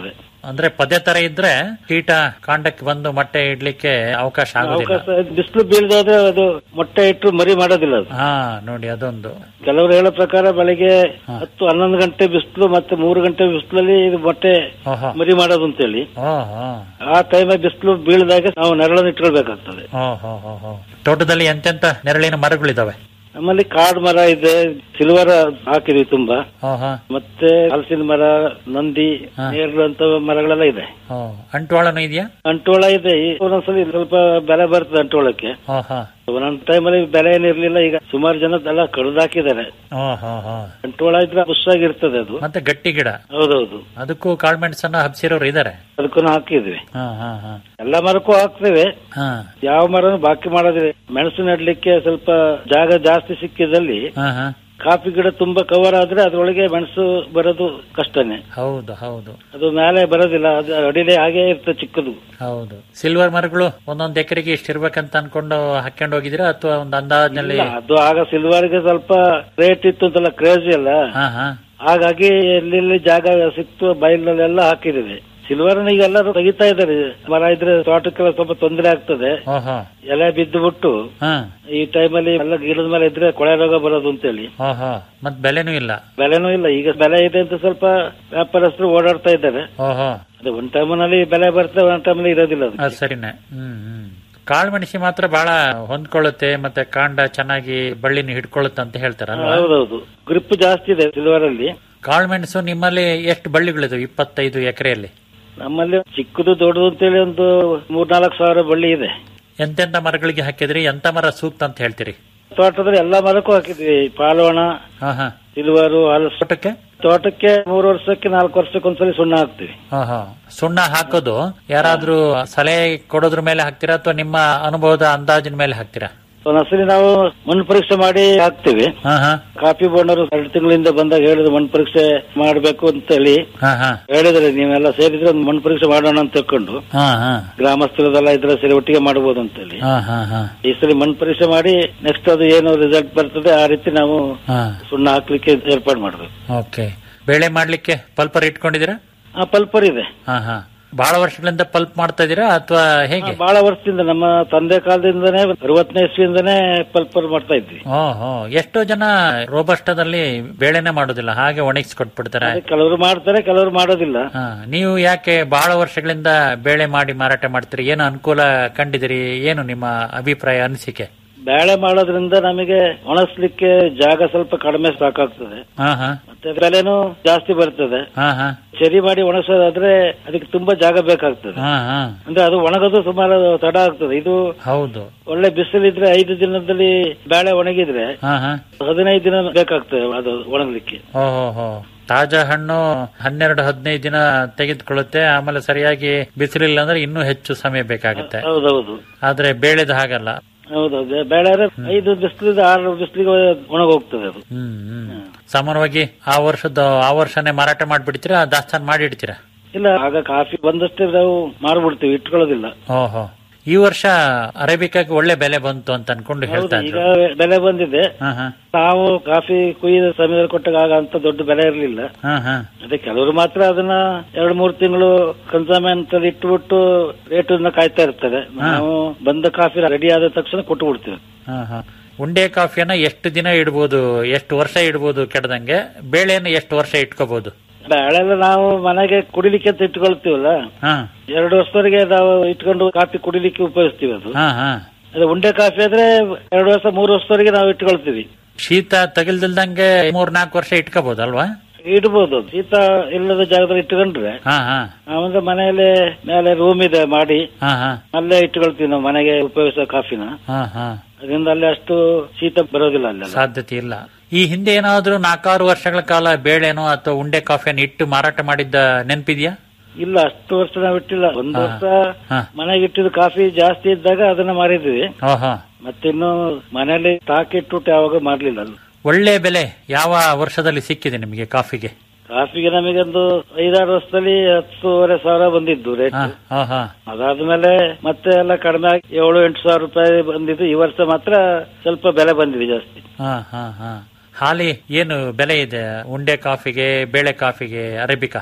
ಅಂದ್ರೆ ಪದೇ ತರ ಇದ್ರೆ ಕೀಟ ಕಾಂಡಕ್ಕೆ ಬಂದು ಮೊಟ್ಟೆ ಇಡ್ಲಿಕ್ಕೆ ಅವಕಾಶ ಆಗೋದಿಲ್ಲ ಅವಕಾಶ ಬಿಸಿಲು ಬೀಳದಾದ್ರೆ ಅದು ಮೊಟ್ಟೆ ಇಟ್ಟು ಮರಿ ಮಾಡೋದಿಲ್ಲ ಅದು ಹಾ ನೋಡಿ ಅದೊಂದು ಕೆಲವರು ಹೇಳೋ ಪ್ರಕಾರ ಬೆಳಿಗ್ಗೆ ಹತ್ತು ಹನ್ನೊಂದು ಗಂಟೆ ಬಿಸಿಲು ಮತ್ತೆ ಮೂರು ಗಂಟೆ ಬಿಸಿಲಲ್ಲಿ ಇದು ಮೊಟ್ಟೆ ಓಹೋ ಮರಿ ಮಾಡೋದು ಅಂತೇಳಿ ಓಹೋ ಆ ಟೈಮ್ ಬಿಸಿಲು ಬೀಳದಾಗ ನಾವು ನೆರಳನ್ನು ಇಟ್ಕೊಳ್ಬೇಕಾಗ್ತದೆ ಓಹೋ ಹೋ ತೋಟದಲ್ಲಿ ಎಂತೆಂತ ನೆರಳಿನ ಮರಗಳಿದಾವೆ ನಮ್ಮಲ್ಲಿ ಕಾಡ್ ಮರ ಇದೆ ಸಿಲ್ವರ್ ಹಾಕಿದ್ವಿ ತುಂಬಾ ಓಹೋ ಮತ್ತೆ ಹಲಸಿನ ಮರ ನಂದಿ ನೇರಳು ಅಂತ ಮರಗಳೆಲ್ಲ ಇದೆ ಓ ಅಂಟ್ವಾಳನು ಇದೆಯಾ ಅಂಟೋಳ ಇದೆ ಈ ಒಂದೊಂದ್ಸಲಿ ಸ್ವಲ್ಪ ಬೆಲೆ ಬರ್ತದೆ ಅಂಟೋಳಕ್ಕೆ ಓಹೋ ಒಂದೊಂದ್ ಟೈಮಲ್ಲಿ ಬೆಲೆ ಏನಿರ್ಲಿಲ್ಲ ಈಗ ಸುಮಾರು ಜನ ಎಲ್ಲ ಕಡ್ದಾಕಿದ್ದಾರೆ ಓಹೋ ಹೋ ಅಂಟೋಳ ಇದ್ರೆ ಬುಷ್ ಆಗಿರ್ತದೆ ಅದು ಮತ್ತೆ ಗಟ್ಟಿ ಗಿಡ ಹೌದೌದು ಅದಕ್ಕೂ ಕಾಳ್ಮೆಣಸನ್ನ ಹಬ್ಸಿರೋರು ಇದಾರೆ ಅದಕ್ಕೂ ಹಾಕಿದ್ವಿ ಹಾ ಹಾ ಹಾ ಎಲ್ಲ ಮರಕ್ಕೂ ಹಾಕ್ತೇವೆ ಹಾ ಯಾವ ಮರನು ಬಾಕಿ ಮಾಡೋದಿಲ್ಲ ಮೆಣಸು ನೆಡ್ಲಿಕ್ಕೆ ಸ್ವಲ್ಪ ಜಾಗ ಜಾಸ್ತಿ ಸಿಕ್ಕಿದಲ್ಲಿ ಹಾ ಹಾ ಕಾಫಿ ಗಿಡ ತುಂಬಾ ಕವರ್ ಆದ್ರೆ ಅದ್ರೊಳಗೆ ಮೆಣಸು ಬರೋದು ಕಷ್ಟನೇ ಹೌದು ಹೌದು ಅದು ಮೇಲೆ ಬರೋದಿಲ್ಲ ಅದು ಅಡಿಲೆ ಹಾಗೆ ಇರ್ತದೆ ಚಿಕ್ಕದು ಹೌದು ಸಿಲ್ವರ್ ಮರಗಳು ಒಂದೊಂದ್ ಎಕರೆಗೆ ಇಷ್ಟ ಇರ್ಬೇಕಂತ ಅನ್ಕೊಂಡು ಹಾಕೊಂಡು ಹೋಗಿದ್ದೀರಾ ಅಥವಾ ಒಂದ್ ಅಂದಾಜ್ನಲ್ಲಿ ಇಲ್ಲ, ಅದು ಆಗ ಸಿಲ್ವರ್ಗೆ ಸ್ವಲ್ಪ ರೇಟ್ ಇತ್ತು ಅಂತೆಲ್ಲ ಕ್ರೇಜಿ ಅಲ್ಲ ಹಾ ಹಾ ಹಾಗಾಗಿ ಎಲ್ಲೆಲ್ಲಿ ಜಾಗ ಸಿಕ್ತು ಬಯಲಲ್ಲೆಲ್ಲ ಹಾಕಿದ್ದೀವಿ ಸಿಲ್ವರ್ ಈಗ ಎಲ್ಲರೂ ತೆಗಿತಾ ಇದ್ದಾರೆ ಮರ ಇದ್ರೆ ತೋಟಕ್ಕೆಲ್ಲ ಸ್ವಲ್ಪ ತೊಂದರೆ ಆಗ್ತದೆ ಓಹೋ ಎಲೆ ಬಿದ್ದು ಬಿಟ್ಟು ಹಾ ಈ ಟೈಮಲ್ಲಿ ಎಲ್ಲ ಗಿಡದ ಮೇಲೆ ಇದ್ರೆ ಕೊಳೆ ರೋಗ ಬರೋದು ಅಂತೇಳಿ ಓಹೋ ಮತ್ ಬೆಲೆನೂ ಇಲ್ಲ ಬೆಲೆನೂ ಇಲ್ಲ ಈಗ ಬೆಲೆ ಇದೆ ಅಂತ ಸ್ವಲ್ಪ ವ್ಯಾಪಾರಸ್ಥರು ಓಡಾಡ್ತಾ ಇದ್ದಾರೆ ಓಹೋ ಅದು ಒಂದ್ ಟೈಮ್ನಲ್ಲಿ ಬೆಲೆ ಬರ್ತದೆ ಒಂದ್ ಟೈಮಲ್ಲಿ ಇರೋದಿಲ್ಲ ಅದು ಅದ್ ಸರಿನೇ ಹ್ಮ್ ಹ್ಮ್ ಕಾಳುಮೆಣಸಿ ಮಾತ್ರ ಬಹಳ ಹೊಂದ್ಕೊಳ್ಳುತ್ತೆ ಮತ್ತೆ ಕಾಂಡ ಚೆನ್ನಾಗಿ ಬಳ್ಳಿನ ಹಿಡ್ಕೊಳ್ಳುತ್ತೆ ಅಂತ ಹೇಳ್ತಾರಲ್ವಾ ಹೌದೌದು ಗ್ರಿಪ್ ಜಾಸ್ತಿ ಇದೆ ಸಿಲ್ವರ್ ಅಲ್ಲಿ ಕಾಳುಮೆಣಸು ನಿಮ್ಮಲ್ಲಿ ಎಷ್ಟು ಬಳ್ಳಿಗಳಿದಾವೆ ಇಪ್ಪತ್ತೈದು ಎಕರೆಯಲ್ಲಿ ನಮ್ಮಲ್ಲಿ ಚಿಕ್ಕದು ದೊಡ್ಡದು ಅಂತೇಳಿ ಒಂದು ಮೂರ್ನಾಲ್ಕು ಸಾವಿರ ಬಳ್ಳಿ ಇದೆ ಎಂತೆಂತ ಮರಗಳಿಗೆ ಹಾಕಿದ್ರಿ ಎಂತ ಮರ ಸೂಕ್ತ ಅಂತ ಹೇಳ್ತೀರಿ ತೋಟದಲ್ಲಿ ಎಲ್ಲಾ ಮರಕ್ಕೂ ಹಾಕಿದ್ವಿ ಪಾಲೋಣ ಹಾ ಹಾ ಸಿಲ್ವರು ಹಲಸು ತೋಟಕ್ಕೆ ತೋಟಕ್ಕೆ ಮೂರು ವರ್ಷಕ್ಕೆ ನಾಲ್ಕು ವರ್ಷಕ್ಕೆ ಒಂದ್ಸಲಿ ಸುಣ್ಣ ಹಾಕ್ತಿವಿ ಹಾ ಹಾ ಸುಣ್ಣ ಹಾಕೋದು ಯಾರಾದ್ರೂ ಸಲಹೆ ಕೊಡೋದ್ರ ಮೇಲೆ ಹಾಕ್ತೀರಾ ಅಥವಾ ನಿಮ್ಮ ಅನುಭವದ ಅಂದಾಜಿನ ಮೇಲೆ ಹಾಕ್ತೀರಾ ಒಂದೊಂದ್ಸಲಿ ನಾವು ಮಣ್ಣು ಪರೀಕ್ಷೆ ಮಾಡಿ ಹಾಕ್ತಿವಿ ಹಾ ಹಾ ಕಾಫಿ ಬೋರ್ಡರು ಎರಡು ತಿಂಗಳಿಂದ ಬಂದಾಗ ಹೇಳಿದ್ರು ಮಣ್ಣು ಪರೀಕ್ಷೆ ಮಾಡಬೇಕು ಅಂತ ಹೇಳಿ ಹಾ ಹಾ ಹೇಳಿದ್ರೆ ನೀವೆಲ್ಲ ಸೇರಿದ್ರೆ ಒಂದು ಮಣ್ಣು ಪರೀಕ್ಷೆ ಮಾಡೋಣ ಅಂತ ತಿಳ್ಕೊಂಡು ಹಾ ಹಾ ಗ್ರಾಮಸ್ಥರದೆಲ್ಲ ಇದ್ರೆ ಸರಿ ಒಟ್ಟಿಗೆ ಮಾಡಬಹುದು ಅಂತ ಹೇಳಿ ಹಾ ಹಾ ಹಾ ಈ ಸಲ ಮಣ್ಣು ಪರೀಕ್ಷೆ ಮಾಡಿ ನೆಕ್ಸ್ಟ್ ಅದು ಏನು ರಿಸಲ್ಟ್ ಬರ್ತದೆ ಆ ರೀತಿ ನಾವು ಹಾ ಸುಣ್ಣ ಹಾಕ್ಲಿಕ್ಕೆ ಏರ್ಪಾಡು ಮಾಡಬೇಕು ಓಕೆ ಬೇಳೆ ಮಾಡ್ಲಿಕ್ಕೆ ಪಲ್ಪರ್ ಇಟ್ಕೊಂಡಿದ್ದೀರಾ ಆ ಪಲ್ಪರ್ ಇದೆ ಹಾ ಹಾ ಬಹಳ ವರ್ಷಗಳಿಂದ ಪಲ್ಪ್ ಮಾಡ್ತಾ ಇದೀರಾ ಅಥವಾ ಹೇಗೆ ಬಹಳ ವರ್ಷದಿಂದ ನಮ್ಮ ತಂದೆ ಕಾಲದಿಂದನೇ ಅರವತ್ತನೇ ಇಸ್ವಿಯಿಂದನೇ ಪಲ್ಪರ್ ಮಾಡ್ತಾ ಇದ್ವಿ ಓಹೋ ಎಷ್ಟೋ ಜನ ರೋಬಸ್ಟದಲ್ಲಿ ಬೇಳೆನೆ ಮಾಡೋದಿಲ್ಲ ಹಾಗೆ ಒಣಗಿಸಿ ಕೊಟ್ಬಿಡ್ತಾರೆ ಅದೇ ಕೆಲವರು ಮಾಡ್ತಾರೆ ಕೆಲವರು ಮಾಡೋದಿಲ್ಲ ಹಾ, ನೀವು ಯಾಕೆ ಬಹಳ ವರ್ಷಗಳಿಂದ ಬೇಳೆ ಮಾಡಿ ಮಾರಾಟ ಮಾಡ್ತೀರಿ ಏನು ಅನುಕೂಲ ಕಂಡಿದಿರಿ ಏನು ನಿಮ್ಮ ಅಭಿಪ್ರಾಯ ಅನಿಸಿಕೆ ಬೇಳೆ ಮಾಡೋದ್ರಿಂದ ನಮಗೆ ಒಣಗಿಸ್ಲಿಕ್ಕೆ ಜಾಗ ಸ್ವಲ್ಪ ಕಡಿಮೆ ಸಾಕಾಗ್ತದೆ ಹಾ ಹಾ ಮತ್ತೆ ಬೆಲೆನೂ ಜಾಸ್ತಿ ಬರ್ತದೆ ಹಾ ಹಾ ಚರಿ ಮಾಡಿ ಒಣಗಿಸೋದಾದ್ರೆ ಅದಕ್ಕೆ ತುಂಬಾ ಜಾಗ ಬೇಕಾಗ್ತದೆ ಹಾ ಹಾ ಅಂದ್ರೆ ಅದು ಒಣಗೋದು ಸುಮಾರು ತಡ ಆಗ್ತದೆ ಇದು ಹೌದು ಒಳ್ಳೆ ಬಿಸಿಲಿದ್ರೆ ಐದು ದಿನದಲ್ಲಿ ಬೇಳೆ ಒಣಗಿದ್ರೆ ಹಾ ಹಾ ಹದಿನೈದು ದಿನ ಬೇಕಾಗ್ತದೆ ಅದು ಒಣಗಲಿಕ್ಕೆ ಓಹೋ ಹೋ ತಾಜಾ ಹಣ್ಣು ಹನ್ನೆರಡು ಹದಿನೈದು ದಿನ ತೆಗೆದುಕೊಳ್ಳುತ್ತೆ ಆಮೇಲೆ ಸರಿಯಾಗಿ ಬಿಸಿಲಿಲ್ಲ ಅಂದ್ರೆ ಇನ್ನೂ ಹೆಚ್ಚು ಸಮಯ ಬೇಕಾಗುತ್ತೆ ಹೌದೌದು ಆದ್ರೆ ಬೇಳೆದು ಹಾಗಲ್ಲ ಹೌದೌದು ಬೇಳೆ ಆದ್ರೆ ಐದು ಬಿಸಿಲಿದೆ ಆರು ಬಿಸಿಲಿಗೆ ಒಣಗ ಹೋಗ್ತದೆ ಅದು ಹ್ಮ್ ಹ್ಮ್ ಸಾಮಾನ್ಯವಾಗಿ ಆ ವರ್ಷದ ಆ ವರ್ಷನೇ ಮಾರಾಟ ಮಾಡ್ಬಿಡ್ತೀರಾ ದಾಸ್ತಾನ್ ಮಾಡಿ ಇಡ್ತೀರಾ ಇಲ್ಲ ಆಗ ಕಾಫಿ ಬಂದಷ್ಟೇ ನಾವು ಮಾರ್ಬಿಡ್ತೀವಿ ಇಟ್ಕೊಳ್ಳೋದಿಲ್ಲ ಓಹೋ ಈ ವರ್ಷ ಅರೇಬಿಕಾಗೆ ಒಳ್ಳೆ ಬೆಲೆ ಬಂತು ಅಂತ ಅನ್ಕೊಂಡು ಹೇಳ್ತಾ ಹೌದು ಈಗ ಇದ್ರು ಬೆಲೆ ಬಂದಿದೆ ಹಾ ಹಾ ನಾವು ಕಾಫಿ ಕುಯ್ದ ಸಮಯದಲ್ಲಿ ಕೊಟ್ಟಾಗ ಆಗ ಅಂತ ದೊಡ್ಡ ಬೆಲೆ ಇರಲಿಲ್ಲ ಹಾ ಹಾ ಅದೇ ಕೆಲವರು ಮಾತ್ರ ಅದನ್ನ ಎರಡು ಮೂರು ತಿಂಗಳು ಕನ್ಸಮೆಂಟ್ ಅಲ್ಲಿ ಇಟ್ಬಿಟ್ಟು ರೇಟ್ ಕಾಯ್ತಾ ಇರ್ತಾರೆ ನಾವು ಬಂದ ಕಾಫಿ ರೆಡಿ ಆದ ತಕ್ಷಣ ಕೊಟ್ಟು ಬಿಡ್ತೀವಿ ಹಾ ಹಾ ಉಂಡೆ ಕಾಫಿಯನ್ನ ಎಷ್ಟು ದಿನ ಇಡ್ಬೋದು ಎಷ್ಟು ವರ್ಷ ಇಡ್ಬೋದು ಕೆಡದಂಗೆ ಬೇಳೆಯನ್ನು ಎಷ್ಟು ವರ್ಷ ಇಟ್ಕೋಬಹುದು ಬೆಳೆಲ್ಲ ನಾವು ಮನೆಗೆ ಕುಡಿಲಿಕ್ಕೆ ಅಂತ ಇಟ್ಕೊಳ್ತೀವಲ್ಲ ಹಾ ಎರಡು ವರ್ಷದವರೆಗೆ ನಾವು ಇಟ್ಕೊಂಡು ಕಾಫಿ ಕುಡಿಲಿಕ್ಕೆ ಉಪಯೋಗಿಸ್ತೀವಿ ಅದು ಹಾ ಹಾ ಅದೇ ಉಂಡೆ ಕಾಫಿ ಆದ್ರೆ ಎರಡು ವರ್ಷ ಮೂರು ವರ್ಷದವರೆಗೆ ನಾವು ಇಟ್ಕೊಳ್ತೀವಿ ಶೀತ ತಗಿಲ್ದಿಲ್ದಂಗೆ ಮೂರ್ ನಾಲ್ಕು ವರ್ಷ ಇಟ್ಕೋಬಹುದಲ್ವಾ ಇಡ್ಬೋದು ಶೀತ ಇಲ್ಲದ ಜಾಗದಲ್ಲಿ ಇಟ್ಕೊಂಡ್ರೆ ಹಾ ಹಾ ನಾವಂದ್ರೆ ಮನೆಯಲ್ಲೇ ಮೇಲೆ ರೂಮ್ ಇದೆ ಮಾಡಿ ಹಾ ಹಾ ಅಲ್ಲೇ ಇಟ್ಕೊಳ್ತೀವಿ ನಾವು ಮನೆಗೆ ಉಪಯೋಗಿಸೋ ಕಾಫಿನ ಹಾ ಹಾ ಅದರಿಂದ ಅಲ್ಲಿ ಅಷ್ಟು ಶೀತ ಬರೋದಿಲ್ಲ ಅಲ್ಲೆಲ್ಲ ಸಾಧ್ಯತೆ ಇಲ್ಲ ಈ ಹಿಂದೆ ಏನಾದ್ರೂ ನಾಲ್ಕಾರು ವರ್ಷಗಳ ಕಾಲ ಬೇಳೆನೋ ಅಥವಾ ಉಂಡೆ ಕಾಫಿಯನ್ನು ಇಟ್ಟು ಮಾರಾಟ ಮಾಡಿದ್ದ ನೆನಪಿದ್ಯಾ ಇಲ್ಲ ಅಷ್ಟು ವರ್ಷ ನಾವು ಇಟ್ಟಿಲ್ಲ ಒಂದು ಹಾ. ವರ್ಷ ಹಾ. ಮನೆಗೆ ಇಟ್ಟಿದ್ದು ಕಾಫಿ ಜಾಸ್ತಿ ಇದ್ದಾಗ ಅದನ್ನ ಮಾರಿದ್ವಿ ಓಹೋ ಮತ್ತಿನ್ನು ಮನೆಯಲ್ಲಿ ತಾಕಿಟ್ಟು ಯಾವಾಗ ಮಾರ್ಲಿಲ್ಲ ಅದು ಒಳ್ಳೆ ಬೆಲೆ ಯಾವ ವರ್ಷದಲ್ಲಿ ಸಿಕ್ಕಿದೆ ನಿಮಗೆ ಕಾಫಿಗೆ ಕಾಫಿಗೆ ನಮಗೊಂದು ಐದಾರು ವರ್ಷದಲ್ಲಿ ಹತ್ತೂವರೆ ಸಾವಿರ ಬಂದಿದ್ದು ರೇಟ್ ಹಾ ಹಾ ಹಾ ಅದಾದ್ಮೇಲೆ ಮತ್ತೆ ಎಲ್ಲ ಕಡಿಮೆ ಆಗಿ ಏಳು ಎಂಟು ಸಾವಿರ ರೂಪಾಯಿ ಬಂದಿದ್ದು ಈ ವರ್ಷ ಮಾತ್ರ ಸ್ವಲ್ಪ ಬೆಲೆ ಬಂದಿದೆ ಜಾಸ್ತಿ ಹಾ ಹಾ ಹಾ ಹಾಲಿ ಏನು ಬೆಲೆ ಇದೆ ಉಂಡೆ ಕಾಫಿಗೆ ಬೇಳೆ ಕಾಫಿಗೆ ಅರೇಬಿಕಾ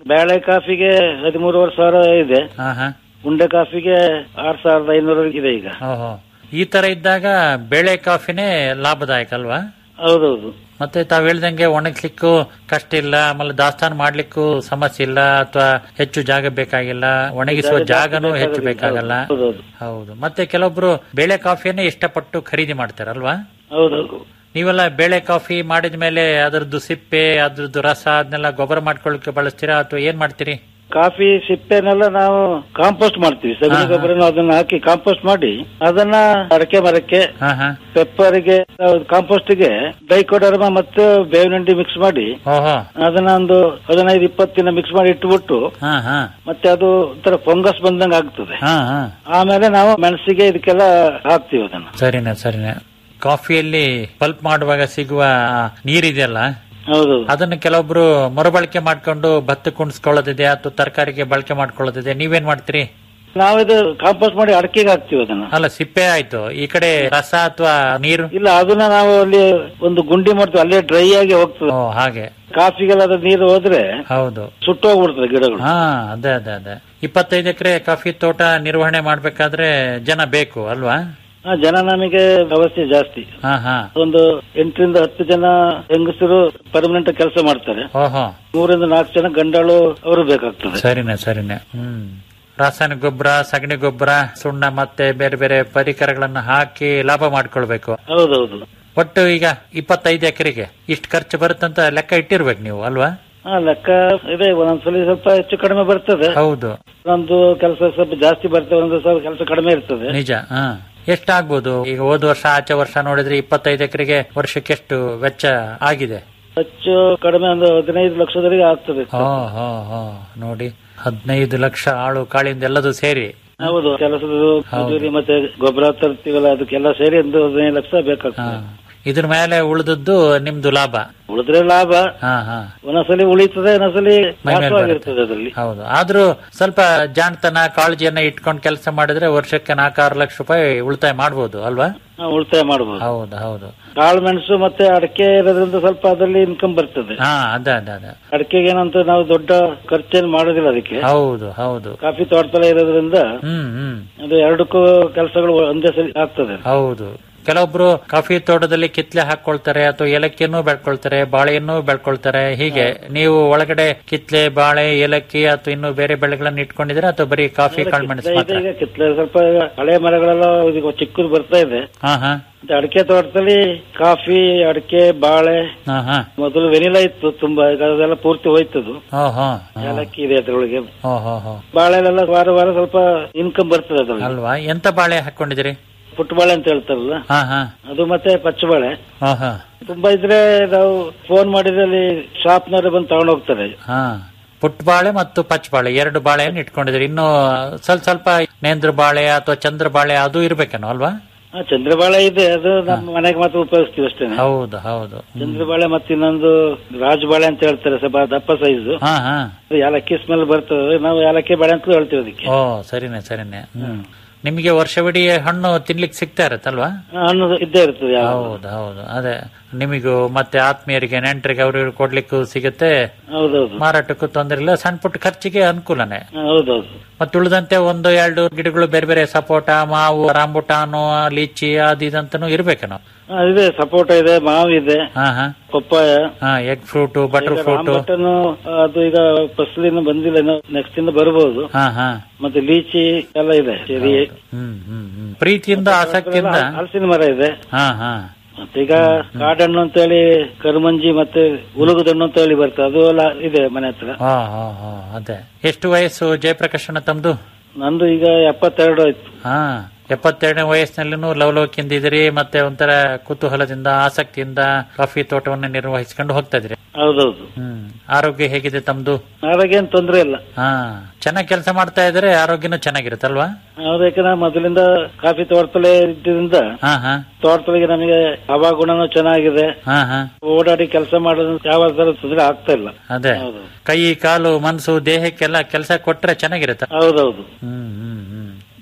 ಬೇಳೆ ಕಾಫಿಗೆ ಹದಿಮೂರುವರೆ ಸಾವಿರ ಇದೆ ಹಾ ಹಾ ಉಂಡೆ ಕಾಫಿಗೆ ಆರ್ ಸಾವಿರದ ಐನೂರು ಇದೆ ಈಗ ಓಹೋ ಈ ತರ ಇದ್ದಾಗ ಬೇಳೆ ಕಾಫಿನೇ ಲಾಭದಾಯಕ ಅಲ್ವಾ ಹೌದೌದು ಮತ್ತೆ ತಾವ್ ಹೇಳ್ದಂಗೆ ಒಣಗ್ಲಿಕ್ಕೂ ಕಷ್ಟ ಇಲ್ಲ ಆಮೇಲೆ ದಾಸ್ತಾನು ಮಾಡ್ಲಿಕ್ಕೂ ಸಮಸ್ಯೆ ಇಲ್ಲ ಅಥವಾ ಹೆಚ್ಚು ಜಾಗ ಬೇಕಾಗಿಲ್ಲ ಒಣಗಿಸುವ ಜಾಗನೂ ಹೆಚ್ಚು ಬೇಕಾಗಲ್ಲ ಹೌದೌದು ಹೌದು ಮತ್ತೆ ಕೆಲವೊಬ್ರು ಬೇಳೆ ಕಾಫಿಯನ್ನೇ ಇಷ್ಟಪಟ್ಟು ಖರೀದಿ ಮಾಡ್ತಾರಲ್ವಾ ಹೌದೌದು ನೀವೆಲ್ಲ ಬೇಳೆ ಕಾಫಿ ಮಾಡಿದ ಮೇಲೆ ಅದರದ್ದು ಸಿಪ್ಪೆ ಅದ್ರದ್ದು ರಸ ಅದನ್ನೆಲ್ಲ ಗೊಬ್ಬರ ಮಾಡ್ಕೊಳ್ಳಿಕ್ಕೆ ಬಳಸ್ತೀರಾ ಅಥವಾ ಏನ್ ಮಾಡ್ತೀರಿ ಕಾಫಿ ಸಿಪ್ಪೆನೆಲ್ಲ ನಾವು ಕಾಂಪೋಸ್ಟ್ ಮಾಡ್ತೀವಿ ಸಗಣಿ ಗೊಬ್ಬರನ ಅದನ್ನ ಹಾಕಿ ಕಾಂಪೋಸ್ಟ್ ಮಾಡಿ ಅದನ್ನ ಅಡಕೆ ಮರಕ್ಕೆ ಹಾ ಹಾ ಪೆಪ್ಪರ್ಗೆ ಕಾಂಪೋಸ್ಟ್ಗೆ ಡೈಕೋಡರ್ಮ ಮತ್ತು ಬೇವಿನಂಡಿ ಮಿಕ್ಸ್ ಮಾಡಿ ಓಹೋ ಅದನ್ನ ಒಂದು ಹದಿನೈದು ಇಪ್ಪತ್ತು ದಿನ ಮಿಕ್ಸ್ ಮಾಡಿ ಇಟ್ಬಿಟ್ಟು ಹಾ ಹಾ ಮತ್ತೆ ಅದು ಒಂಥರ ಫಂಗಸ್ ಬಂದಂಗ ಆಗ್ತದೆ ಹಾ ಹಾ ಆಮೇಲೆ ನಾವು ಮೆಣಸಿಗೆ ಇದಕ್ಕೆಲ್ಲ ಹಾಕ್ತಿವಿ ಅದನ್ನ ಸರಿನಾ ಸರಿನಾ ಕಾಫಿಯಲ್ಲಿ ಪಲ್ಪ್ ಮಾಡುವಾಗ ಸಿಗುವ ಆ ನೀರಿದೆಯಲ್ಲ ಹೌದು ಅದನ್ನ ಕೆಲವೊಬ್ರು ಮರುಬಳಕೆ ಮಾಡ್ಕೊಂಡು ಭತ್ತ ಕುಣಿಸ್ಕೊಳ್ಳೋದಿದೆ ಅಥವಾ ತರಕಾರಿಗೆ ಬಳಕೆ ಮಾಡ್ಕೊಳ್ಳೋದಿದೆ ನೀವೇನ್ ಮಾಡ್ತೀರಿ ನಾವಿದು ಕಾಂಪೋಸ್ಟ್ ಮಾಡಿ ಅಡಕೆಗೆ ಹಾಕ್ತಿವಿ ಅದನ್ನ ಅಲ್ಲ ಸಿಪ್ಪೆ ಆಯ್ತು ಈ ಕಡೆ ರಸ ಅಥವಾ ನೀರು ಇಲ್ಲ ಅದನ್ನ ನಾವು ಅಲ್ಲಿ ಒಂದು ಗುಂಡಿ ಮಾಡ್ತೀವಿ ಅಲ್ಲೇ ಡ್ರೈ ಆಗಿ ಹೋಗ್ತದೆ ಓ ಹಾಗೆ ಕಾಫಿಗೆಲ್ಲ ಅದ್ರ ನೀರು ಹೋದ್ರೆ ಹೌದು ಸುಟ್ಟೋಗ್ಬಿಡ್ತದೆ ಗಿಡಗಳು ಹಾ ಅದೇ ಅದೇ ಅದೇ ಇಪ್ಪತ್ತೈದು ಎಕರೆ ಕಾಫಿ ತೋಟ ನಿರ್ವಹಣೆ ಮಾಡ್ಬೇಕಾದ್ರೆ ಜನ ಬೇಕು ಅಲ್ವಾ ಆ, ಜನ ನಮಗೆ ಅವಶ್ಯ ಜಾಸ್ತಿ ಹಾ ಹಾ ಒಂದು ಎಂಟರಿಂದ ಹತ್ತು ಜನ ಹೆಂಗಸರು ಪರ್ಮನೆಂಟ್ ಕೆಲಸ ಮಾಡ್ತಾರೆ ಓಹೋ ಮೂರಿಂದ ನಾಲ್ಕು ಜನ ಗಂಡಾಳು ಅವರು ಬೇಕಾಗ್ತದೆ ಸರಿನೆ ಸರಿನೆ ಹ್ಮ್ ರಾಸಾಯನಿಕ ಗೊಬ್ಬರ ಸಗಣಿ ಗೊಬ್ಬರ ಸುಣ್ಣ ಮತ್ತೆ ಬೇರೆ ಬೇರೆ ಪರಿಕರಗಳನ್ನು ಹಾಕಿ ಲಾಭ ಮಾಡ್ಕೊಳ್ಬೇಕು ಹೌದೌದು ಒಟ್ಟು ಈಗ ಇಪ್ಪತ್ತೈದು ಎಕರೆಗೆ ಇಷ್ಟು ಖರ್ಚು ಬರುತ್ತಂತ ಲೆಕ್ಕ ಇಟ್ಟಿರ್ಬೇಕು ನೀವು ಅಲ್ವಾ ಹಾ ಲೆಕ್ಕ ಇದೆ ಒಂದೊಂದ್ಸಲಿ ಸ್ವಲ್ಪ ಹೆಚ್ಚು ಕಡಿಮೆ ಬರ್ತದೆ ಹೌದು ಒಂದು ಕೆಲಸ ಸ್ವಲ್ಪ ಜಾಸ್ತಿ ಬರ್ತದೆ ಒಂದು ಸ್ವಲ್ಪ ಕೆಲಸ ಕಡಿಮೆ ಇರ್ತದೆ ನಿಜ ಹಾ ಎಷ್ಟಾಗ್ಬೋದು ಈಗ ಹೋದ ವರ್ಷ ಆಚೆ ವರ್ಷ ನೋಡಿದ್ರೆ ಇಪ್ಪತ್ತೈದು ಎಕರೆಗೆ ವರ್ಷಕ್ಕೆ ಎಷ್ಟು ವೆಚ್ಚ ಆಗಿದೆ ಹೆಚ್ಚು ಕಡಿಮೆ ಒಂದು ಹದಿನೈದು ಲಕ್ಷದವರೆಗೆ ಆಗ್ತದೆ ಹೋ ಹೋ ಹೋ ನೋಡಿ ಹದಿನೈದು ಲಕ್ಷ ಆಳು ಕಾಳಿಂದ ಎಲ್ಲದೂ ಸೇರಿ ಹೌದು ಕೆಲಸದ ಮಜೂರಿ ಮತ್ತೆ ಗೊಬ್ಬರ ತರ್ತೀವಲ್ಲ ಅದಕ್ಕೆಲ್ಲ ಸೇರಿ ಒಂದು ಹದಿನೈದು ಲಕ್ಷ ಹಾ ಬೇಕಾಗ್ತದೆ ಇದ್ರ ಮೇಲೆ ಉಳಿದದ್ದು ನಿಮ್ದು ಲಾಭ ಉಳಿದ್ರೆ ಲಾಭ ಹಾ ಹಾ ಒಂದೊಂದ್ಸಲಿ ಉಳಿತದೆ ಒಂದೊಂದ್ಸಲಿ ಮೈ ಮೇಲೆ ನಾಶವಾಗಿರ್ತದೆ ಅದರಲ್ಲಿ ಹೌದು ಆದ್ರೂ ಸ್ವಲ್ಪ ಜಾಣತನ ಕಾಳಜಿಯನ್ನ ಇಟ್ಕೊಂಡು ಕೆಲಸ ಮಾಡಿದ್ರೆ ವರ್ಷಕ್ಕೆ ನಾಲ್ಕಾರು ಲಕ್ಷ ರೂಪಾಯಿ ಉಳಿತಾಯ ಮಾಡ್ಬೋದು ಅಲ್ವಾ ಹಾ, ಉಳಿತಾಯ ಮಾಡಬಹುದು ಹೌದು ಹೌದು ಕಾಳು ಮೆಣಸು ಮತ್ತೆ ಅಡಕೆ ಇರೋದ್ರಿಂದ ಸ್ವಲ್ಪ ಅದರಲ್ಲಿ ಇನ್ಕಮ್ ಬರ್ತದೆ ಹಾ ಅದೇ ಅದೇ ಅದೇ ಅಡಕೆಗೆ ಏನಂತ ನಾವು ದೊಡ್ಡ ಖರ್ಚೇನು ಮಾಡೋದಿಲ್ಲ ಅದಕ್ಕೆ ಹೌದು ಹೌದು ಕಾಫಿ ತೋಟದಲ್ಲೇ ಇರೋದ್ರಿಂದ ಹ್ಮ್ ಹ್ಮ್ ಅದು ಎರಡಕ್ಕೂ ಕೆಲಸಗಳು ಒಂದೇ ಸರಿ ಆಗ್ತದೆ ಹೌದು ಕೆಲವೊಬ್ರು ಕಾಫಿ ತೋಟದಲ್ಲಿ ಕಿತ್ಲೆ ಹಾಕೊಳ್ತಾರೆ ಅಥವಾ ಏಲಕ್ಕಿಯನ್ನು ಬೆಳ್ಕೊಳ್ತಾರೆ ಬಾಳೆಯನ್ನು ಬೆಳ್ಕೊಳ್ತಾರೆ ಹೀಗೆ ನೀವು ಒಳಗಡೆ ಕಿತ್ಲೆ ಬಾಳೆ ಏಲಕ್ಕಿ ಅಥವಾ ಇನ್ನು ಬೇರೆ ಬೆಳೆಗಳನ್ನ ಇಟ್ಕೊಂಡಿದ್ರೆ ಅಥವಾ ಬರೀ ಕಾಫಿ ಕಾಳುಮೆಣಸು ಇದೆ ಮಾತ್ರ ಈಗ ಕಿತ್ಲೆ ಸ್ವಲ್ಪ ಈಗ ಹಳೆ ಮರಗಳೆಲ್ಲ ಈಗ ಚಿಕ್ಕದು ಬರ್ತಾ ಇದೆ ಹಾ ಹಾ ಮತ್ತೆ ಅಡಕೆ ತೋಟದಲ್ಲಿ ಕಾಫಿ ಅಡಕೆ ಬಾಳೆ ಹಾ ಹಾ ಮೊದಲು ವೆನಿಲಾ ಇತ್ತು ತುಂಬಾ ಈಗ ಅದೆಲ್ಲ ಪೂರ್ತಿ ಹೋಯ್ತದು ಹೋ ಹೋ ಏಲಕ್ಕಿ ಇದೆ ಅದ್ರೊಳಗೆ ಹೋ ಹೋ ಹೋ ಬಾಳೆಲೆಲ್ಲ ವಾರ ವಾರ ಸ್ವಲ್ಪ ಇನ್ಕಮ್ ಬರ್ತದೆ ಅದ್ರಲ್ಲಿ ಅಲ್ವಾ ಎಂತ ಬಾಳೆ ಹಾಕೊಂಡಿದಿರಿ ಪುಟ್ಟ ಬಾಳೆ ಅಂತ ಹೇಳ್ತಾರಲ್ಲ ಹಾ ಹಾ ಅದು ಮತ್ತೆ ಪಚ್ಚ ಬಾಳೆ ಹಾ ಹಾ ತುಂಬಾ ಇದ್ರೆ ನಾವು ಫೋನ್ ಮಾಡಿದ್ರೆ ಅಲ್ಲಿ ಶಾಪ್ನವ್ರೆ ಬಂದು ತಗೊಂಡು ಹೋಗ್ತಾರೆ ಹಾ ಪುಟ್ಟ ಬಾಳೆ ಮತ್ತು ಪಚ್ಚ ಬಾಳೆ ಎರಡು ಬಾಳೆಯನ್ನು ಇಟ್ಕೊಂಡಿದ್ರಿ ಇನ್ನು ಸ್ವಲ್ಪ ಸ್ವಲ್ಪ ನೇಂದ್ರ ಬಾಳೆ ಅಥವಾ ಚಂದ್ರ ಬಾಳೆ ಅದು ಇರ್ಬೇಕೇನೋ ಅಲ್ವಾ ಆ, ಚಂದ್ರಬಾಳೆ ಇದೆ ಅದು ನಮ್ಮ ಮನೆಗೆ ಮಾತ್ರ ಉಪಯೋಗಿಸ್ತೀವಿ ಅಷ್ಟೇ ಹೌದು ಹೌದು ಚಂದ್ರಬಾಳೆ ಮತ್ತೆ ಇನ್ನೊಂದು ರಾಜಬಾಳೆ ಅಂತ ಹೇಳ್ತಾರೆ ಸ್ವಲ್ಪ ದಪ್ಪ ಸೈಜ್ ಹಾ ಹಾ ಏಲಕ್ಕಿ ಸ್ಮೆಲ್ ಬರ್ತದೆ ನಾವು ಏಲಕ್ಕಿ ಬಾಳೆ ಅಂತ ಹೇಳ್ತೀವಿ ಅದಕ್ಕೆ ಓ ಸರಿನೆ ಸರಿನೆ ಹ್ಮ್ ನಿಮಗೆ ವರ್ಷವಿಡೀ ಹಣ್ಣು ತಿನ್ಲಿಕ್ಕೆ ಸಿಗ್ತಾ ಇರತ್ತಲ್ವಾ ಆ, ಹಣ್ಣು ಇದ್ದೇ ಇರ್ತದೆ ಯಾವಾಗ್ಲೂ. ಹೌದು ಹೌದು ಅದೇ ನಿಮಗೂ ಮತ್ತೆ ಆತ್ಮೀಯರಿಗೆ ನೆಂಟರಿಗೆ ಅವ್ರು ಇವ್ರು ಕೊಡ್ಲಿಕ್ಕೂ ಸಿಗುತ್ತೆ ಹೌದೌದು ಮಾರಾಟಕ್ಕೂ ತೊಂದರೆ ಇಲ್ಲ ಸಣ್ಣ ಪುಟ್ಟ ಖರ್ಚಿಗೆ ಅನುಕೂಲನೇ ಆ, ಹೌದೌದು ಮತ್ತೆ ಉಳಿದಂತೆ ಒಂದು ಎರಡು ಗಿಡಗಳು ಬೇರೆ ಬೇರೆ ಸಪೋಟ ಮಾವು ರಾಂಬುಟಾನು ಲೀಚಿ ಅದು ಇದಂತನೂ ಇರ್ಬೇಕೇನೋ ಆ, ಇದೆ ಸಪೋಟ ಇದೆ ಮಾವು ಇದೆ ಹಾ ಹಾ ಪಪ್ಪಾಯ ಹಾ egg fruit butter fruit rambutan ಅದು ಈಗ ಫಸಲಿನ ಬಂದಿಲ್ಲ ನೆಕ್ಸ್ಟ್ ಇಂದ ಬರಬಹುದು ಹಾ ಹಾ ಮತ್ತೆ ಲೀಚಿ ಎಲ್ಲ ಇದೆ ಸರಿ ಹ್ಮ್ ಹ್ಮ್ ಹ್ಮ್ ಪ್ರೀತಿಯಿಂದ ಆಸಕ್ತಿಯಿಂದ ಹಲಸಿನ ಮರ ಇದೆ ಹಾ ಹಾ ಮತ್ತೆ ಈಗ ಕಾಡಣ್ಣು ಅಂತ ಹೇಳಿ ಕರುಮಂಜಿ ಮತ್ತೆ ಉಲುಗುದಣ್ಣು ಅಂತ ಹೇಳಿ ಬರ್ತದೆ ಅದು ಎಲ್ಲ ಇದೆ ಮನೆ ಹತ್ರ ಹಾ ಹಾ ಹಾ ಅದೇ ಎಷ್ಟು ವಯಸ್ಸು ಜಯಪ್ರಕಾಶನ ತಮ್ದು ನಂದು ಈಗ ಎಪ್ಪತ್ತೆರಡು ಆಯ್ತು ಹಾ ಎಪ್ಪತ್ತೆರಡನೇ ವಯಸ್ಸಿನಲ್ಲಿನೂ ಲವಲವಿಕೆಯಿಂದ ಇದ್ದೀರಿ ಮತ್ತೆ ಒಂಥರ ಕುತೂಹಲದಿಂದ ಆಸಕ್ತಿಯಿಂದ ಕಾಫಿ ತೋಟವನ್ನ ನಿರ್ವಹಿಸ್ಕೊಂಡು ಹೋಗ್ತಾ ಇದ್ರಿ ಹೌದೌದು ಹ್ಮ್ ಆರೋಗ್ಯ ಹೇಗಿದೆ ತಮ್ದು ಆರೋಗ್ಯ ಏನ್ ತೊಂದ್ರೆ ಇಲ್ಲ ಹಾ ಚೆನ್ನಾಗಿ ಕೆಲಸ ಮಾಡ್ತಾ ಇದ್ರೆ ಆರೋಗ್ಯನೂ ಚೆನ್ನಾಗಿರುತ್ತಲ್ವಾ ಹೌದು ಯಾಕಂದ್ರೆ ಮೊದಲಿಂದ ಕಾಫಿ ತೋಟದಲ್ಲೇ ಇದ್ದಿದ್ದರಿಂದ ಹಾ ಹಾ ತೋಟದೊಳಗೆ ನಮಗೆ ಹವಾಗುಣನೂ ಚೆನ್ನಾಗಿದೆ ಹಾ ಹಾ ಓಡಾಡಿ ಕೆಲಸ ಮಾಡೋದು ಯಾವ ತರ ತೊಂದ್ರೆ ಆಗ್ತಾ ಇಲ್ಲ ಅದೇ ಕೈ ಕಾಲು ಮನ್ಸು ದೇಹಕ್ಕೆಲ್ಲ ಕೆಲಸ ಕೊಟ್ರೆ ಚೆನ್ನಾಗಿರುತ್ತೆ ಹೌದೌದು ಹ್ಮ್ ಹ್ಮ್ ಹ್ಮ್